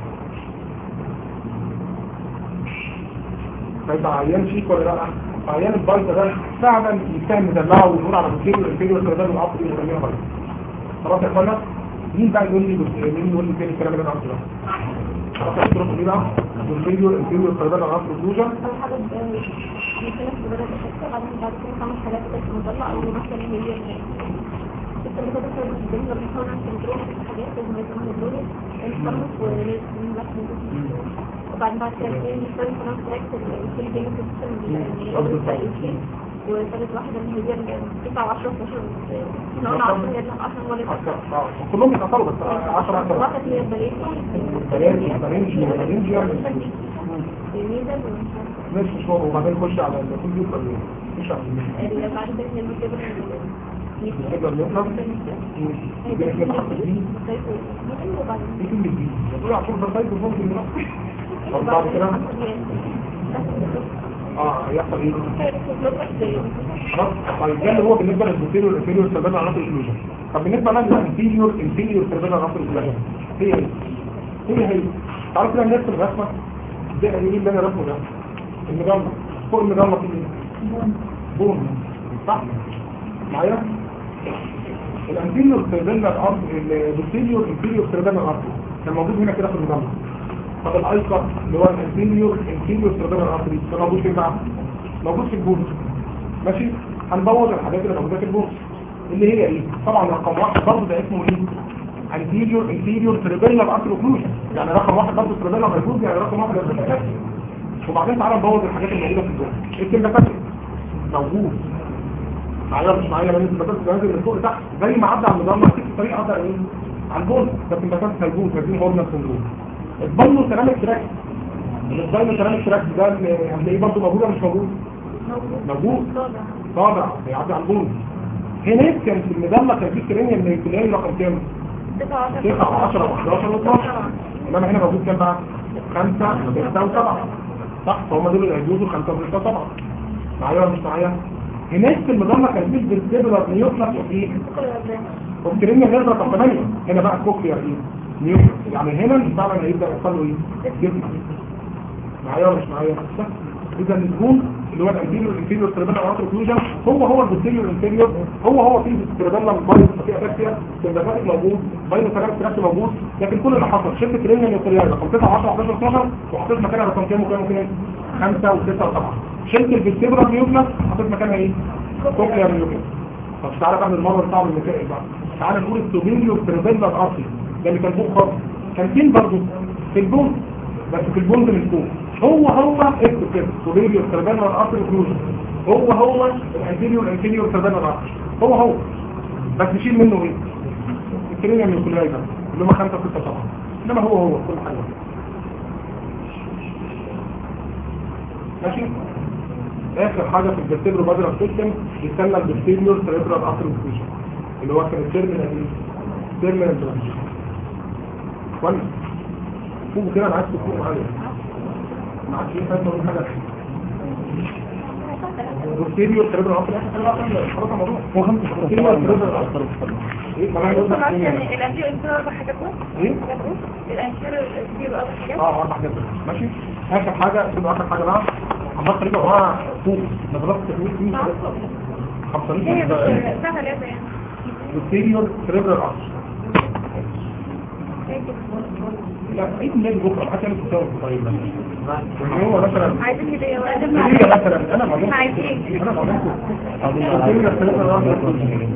فيبقى عيان شيك ولا لا عيان البايظه ده فعلا يستاهل ندلعه ونقول على بوتين والانفيريور كردان والعصري ونرميها بره خلاص يا اخوانا مين بقى يقول لي مين يقول لي فين الكلام اللي انا عاوزه ده خلاص يا دكتور ايه بقى الانفيريور الانفيريور كردان والعصري والفلوجن اول حاجه بيتكلم في بدل الشخص بعدين بعد كده خمس حاجات بس مطلع او مثلا هي الست اللي فاتت كانت بتدينا بنحاول نعمل كنترول في حاجات لازم يكون هيدرولي الفرمس ولازم نبقى وبعدين بعد كده ايه نستخدم في نفس الوقت الكل جيم سيستم وثالث واحدة اللي هي ال 9 و10 و11 احنا قلنا 10 هي 10 ولا كلهم يتقطعوا بس 10 10 واحدة هي البليتي بلاش بلاش بلاش يعني الميزة مش مشوار وبعدين نخش على الكمبيوتر مش على اللي بعد كده هي المكتبة الكمبيوتر اللي يطلع يبقى كده حط دي دي كلمة دي بتقول عشان ده سايت ممكن يروح طب بعد كده اه هيحصل ايه خلاص طيب ده اللي هو بالنسبه للبوتيريور والانفيريور سيرفيلر عناصر الكلوجن طب بالنسبه بقى للانفيريور انفيريور سيرفيلر عناصر الكلوجن هي ايه هي هي تعرف كده نفس الرسمه ده ايه اللي انا رسمه ده المجمع فوق المجمع في ايه بون صح معايا الانفيريور سيرفيلر ارض البوتيريور انفيريور سيرفيلر ارض كان موجود هنا كده في المجمع طب الايقر اللي هو الانفيريور انفيريور سيرفيلر ارض ده موجود فين بقى موجود في البون ماشي هنبوظ الحاجات اللي موجوده في البورصه اللي هي ايه طبعا رقم واحد برضه ده اسمه ايه انتيريور انتيريور تريبيلر ارتر اوكلوجن يعني رقم واحد برضه تريبيلر موجود يعني رقم واحد الاساسي وبعدين تعالى نبوظ الحاجات اللي موجوده في البورصه الكلمات موجود معايا مش معايا لما انت بس نازل من فوق لتحت زي ما عدى على النظام نفس الطريقه عدى ايه على البورصه بس انت بس هيجوز هيجوز هورنر سندروم الباينو سيراميك تراك الباينو سيراميك تراك ده اللي هتلاقيه برضه موجود ولا مش موجود موجود طابع بيعدي على البون هناك كان في المجلة كان في كرينيا من الكلية رقم كام؟ 9 10 11 و12 انما هنا موجود كام بقى؟ 5 6 و7 صح فهم دول اللي هيجوزوا 5 و6 و7 معايا ولا مش معايا؟ هناك في المجلة كان في الفيرتيبرال نيوكلاس وفي والكرينيا غير رقم 8 هنا بقى الكوكليا ايه؟ نيوكلاس يعني هنا فعلا هيبدا يحصل له ايه؟ جسم معايا ولا مش معايا؟ بس اذا الهون اللي هو الانتيريور الانفيريور سيربيلر ارتر اوكلوجن هو هو البوستيريور انفيريور هو هو في سيربيلر بايظ في افكتيا سيربيلر موجود بايظ سيربيلر تراكت موجود لكن كل اللي حصل شلت كرينيا نيوكليار رقم 9 10 11 12 وحطيت مكانها رقم كام وكام وكام 5 و6 و7 شلت الفيستيبرال نيوكلاس حطيت مكانها ايه كوكليار نيوكلاس طب تعالى بقى المره الصعب المسائل بقى تعالى نقول السوبيريور سيربيلر ارتر ده اللي كان فوق خالص كان فين برضه في البون بس في البون من فوق هو هو اكتب كده سوبيريور سيربيلر ارتر اوكلوجن هو هو الانتيريور انفيريور سيربيلر ارتر هو هو بس نشيل منه ايه الكرينيا من الكليه ده اللي هم 5 6 طبعا انما هو هو كل حاجه ماشي اخر حاجه في الفيرتيبرو بادر سيستم يستنى الفيرتيبرو سيربيلر ارتر اوكلوجن اللي هو كان التيرمينال ايه تيرمينال برانش كويس فوق كده انا عايز تفوق معايا ما عادش ينفع تقول حاجه بوستيريور سيريبرال ارتري خلاص الموضوع هو خمسة بوستيريور سيريبرال ارتري ايه ما انا خلاص يعني الانتير انتير اربع حاجات بس ايه الانتير انتير اربع حاجات اه اربع حاجات بس. ماشي اخر حاجه تبقى اخر حاجه بقى عمال خليجه وراها فوق نظرات التكوين فيه خمسة هي بس سهله يعني بوستيريور سيريبرال ارتري لا عيد ميلاد بكره حتى انا كنت طيب يعني هو مثلا عايزين هديه وقدم هي مثلا انا ما احنا عايزين انا ما بوستيريور سيريبرال ارتري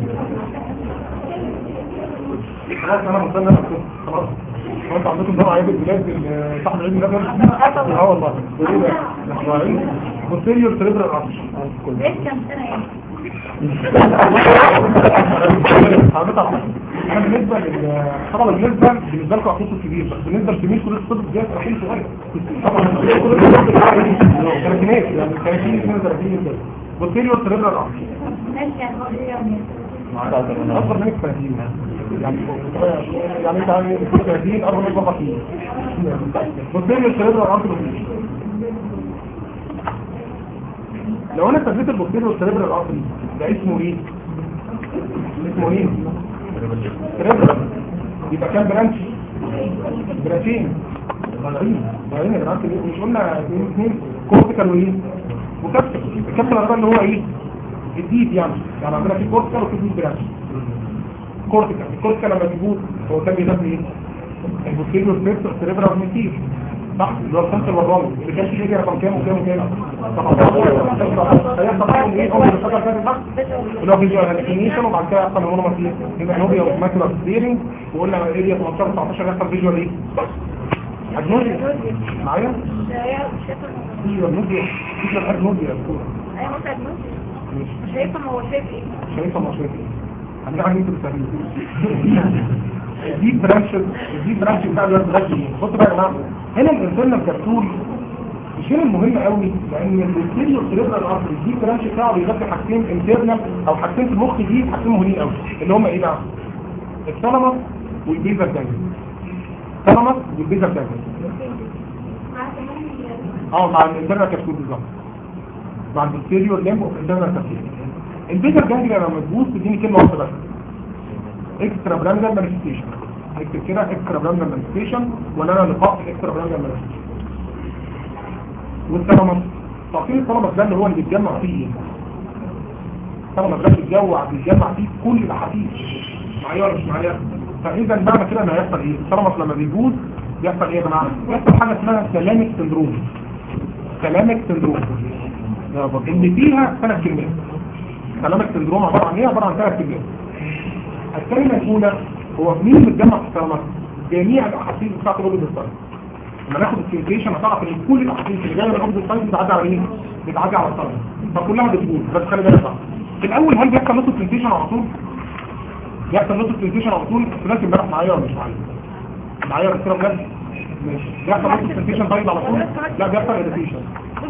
خلاص انا مستني انا خلاص هو انتوا عندكم دور عيد البلاد ال- صاحب العيد ميلاد اه والله ايه ده احنا عايزين بوستيريور سيريبرال ارتري ايه كام سنه يعني انا بالنسبه لل طبعا بالنسبه بالنسبه لكم اخوكم الكبير بس بالنسبه لتلميذ كليه الطب دي رحيل صغير طبعا ثلاثينات يعني 30 32 كده بوستيريور سيريبرال ارتري ماشي يعني هو ايه يعني اكبر منك 30 يعني يعني انت عامل 30 اكبر منك بابا فيه بوستيريور سيريبرال ارتري لو انا سديت البوستيريور سيريبرال ارتري ده اسمه ايه اسمه ايه سيريبرال يبقى كام برانش برانشين صغيرين صغيرين يا جماعه مش قلنا اثنين اثنين كورتيكال وايه وكابسل الكابسل ده اللي هو ايه جديد يعني يعني عندنا في كورتيكال وفي ديب برانش كورتيكال الكورتيكال لما بيجود هو كان بيغذي ايه البوستيريور سيريبرال ميتير صح اللي هو الخمسة والرابع اللي كان فيه رقم كام وكام وكام هيحصل حاجة ايه اول الفترة اللي فاتت اللي هو فيجوال هالكينيشن وبعد كده يحصل هرمون فيه يبقى نوبيا وماكيولا ستيرنج وقلنا اريا 18 19 يحصل فيجوال ايه اجنوزيا معايا هي شايفه فيجوال نوبيا فيجوال اجنوزيا اي مثلا مش شايفه هو شايف ايه شايفة ما شايفة هنجي عن انتوا بتسألين دي برانش دي برانش بتاع الوقت ده بصوا بقى يا جماعه هنا الانسان الكبسول مش هنا المهم قوي لان البوستيريور سيريبرال ارتري دي برانش بتاعه بيغطي حاجتين انترنال او حاجتين في المخ دي حاجتين مهمين قوي اللي هم ايه بقى الثالاموس والبيزا جانجل الثالاموس والبيزا جانجل اه مع الانترنال كبسول بالظبط مع البوستيريور ليمب والانترنال كبسول البيزا جانجل لما تبوظ تديني كلمه واحده بس اكسترا براندال مانيفستيشن اكتب كده اكسترا براندال مانيفستيشن ولا انا لقاء اكسترا براندال مانيفستيشن والثالاموس تعطيل الثالاموس ده اللي هو اللي بيتجمع فيه ايه الثالاموس ده بيتجمع بيتجمع فيه كل الاحاسيس معايا ولا مش معايا فاذا معنى كده ان هيحصل ايه الثالاموس لما بيجوز بيحصل ايه يا جماعه بيحصل حاجه اسمها سلامك سندروم سلامك سندروم اللي فيها ثلاث كلمات سلامك سندروم عباره عن ايه عباره عن ثلاث كلمات الكلمة الأولى هو مين متجمع في السلامات جميع الأحاسيس بتاعت الرجل السلام لما ناخد السنسيشن هتعرف ان كل الأحاسيس اللي جاية من الرجل السلام بتعدي على مين؟ بتعدي على السلام فكلها بتقول بس خلي بالك بقى في الأول هل بيحصل نص السنسيشن على طول؟ بيحصل نص السنسيشن على طول الثلاثي امبارح معايا ولا مش معايا؟ معايا بس كده بجد؟ ماشي بيحصل نص السنسيشن طيب على طول؟ لا بيحصل اديتيشن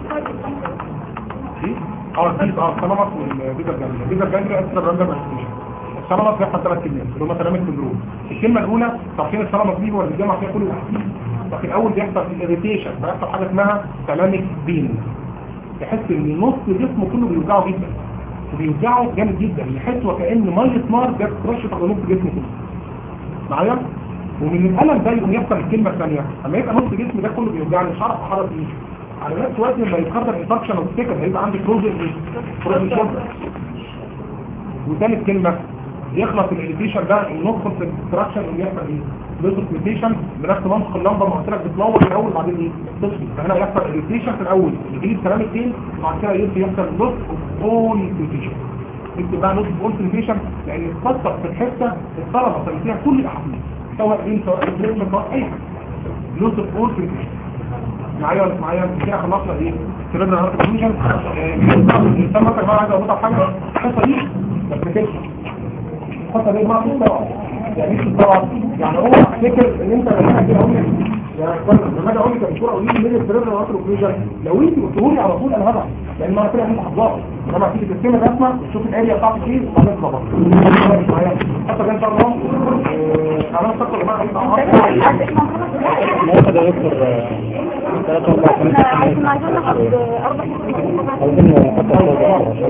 ايه؟ اه البيز اه السلامات والبيزر جانجل البيزر جانجل اكسترا براندر مانيفستيشن السلامات بيحصل ثلاث كلمات اللي هم سلامة سندروم الكلمة الأولى تعرفين السلامة دي هو اللي بيجمع فيها كل الأحاسيس ففي الأول بيحصل الإريتيشن فيحصل حاجة اسمها سلامة بين يحس إن نص جسمه كله بيوجعه جدا وبيوجعه جامد جدا يحس وكأن مية نار جت رشت على نص جسمه كله معايا؟ ومن الألم ده يقوم يحصل الكلمة الثانية أما يبقى نص جسمي ده كله بيوجعني مش عارف أحرك إيه على نفس وقت لما يتقدر انفكشن او ستيكر هيبقى عندي فروزن فروزن شولدر وثالث كلمة يخلص الاليفيشن ده وندخل في الاكستراكشن اللي يحصل ايه لوس اوف بنفس منطق اللمبه ما قلت لك بتنور الاول بعدين ايه تطفي فهنا يحصل الاليفيشن في الاول يجي الكلام التاني وبعد كده يبدا يحصل لوس اوف اول اليفيشن اكتب بقى لوس اوف اول اليفيشن لان الخطه في الحته الطلبه اللي فيها كل الاحاسيس سواء ايه سواء الجسم سواء اي حاجه لوس اوف اول اليفيشن معايا ولا مش معايا كده خلصنا ايه سيرنا هارت كونجن الانسان مثلا ما عايز اقول حاجه الحصه دي ما تفتكرش الخطه دي ما فيش طبعا يعني مش طبعا يعني هو فكر ان انت لما تيجي اقول لك يا اخوانا لما اجي اقول لك الدكتور اقول لك مين السيرنا هارت كونجن لو انت قلتوا لي على طول انا هضع لان ما كده انت حافظها لما تيجي ترسم الرسمه وتشوف الاريا بتاعتك ايه وبعدين تظبط مش معايا الخطه دي ان شاء الله انا فاكر يا جماعه ناخد يا دكتور ثلاثة أربع احنا عايزين عايزين ناخد اربع عاوزين نحط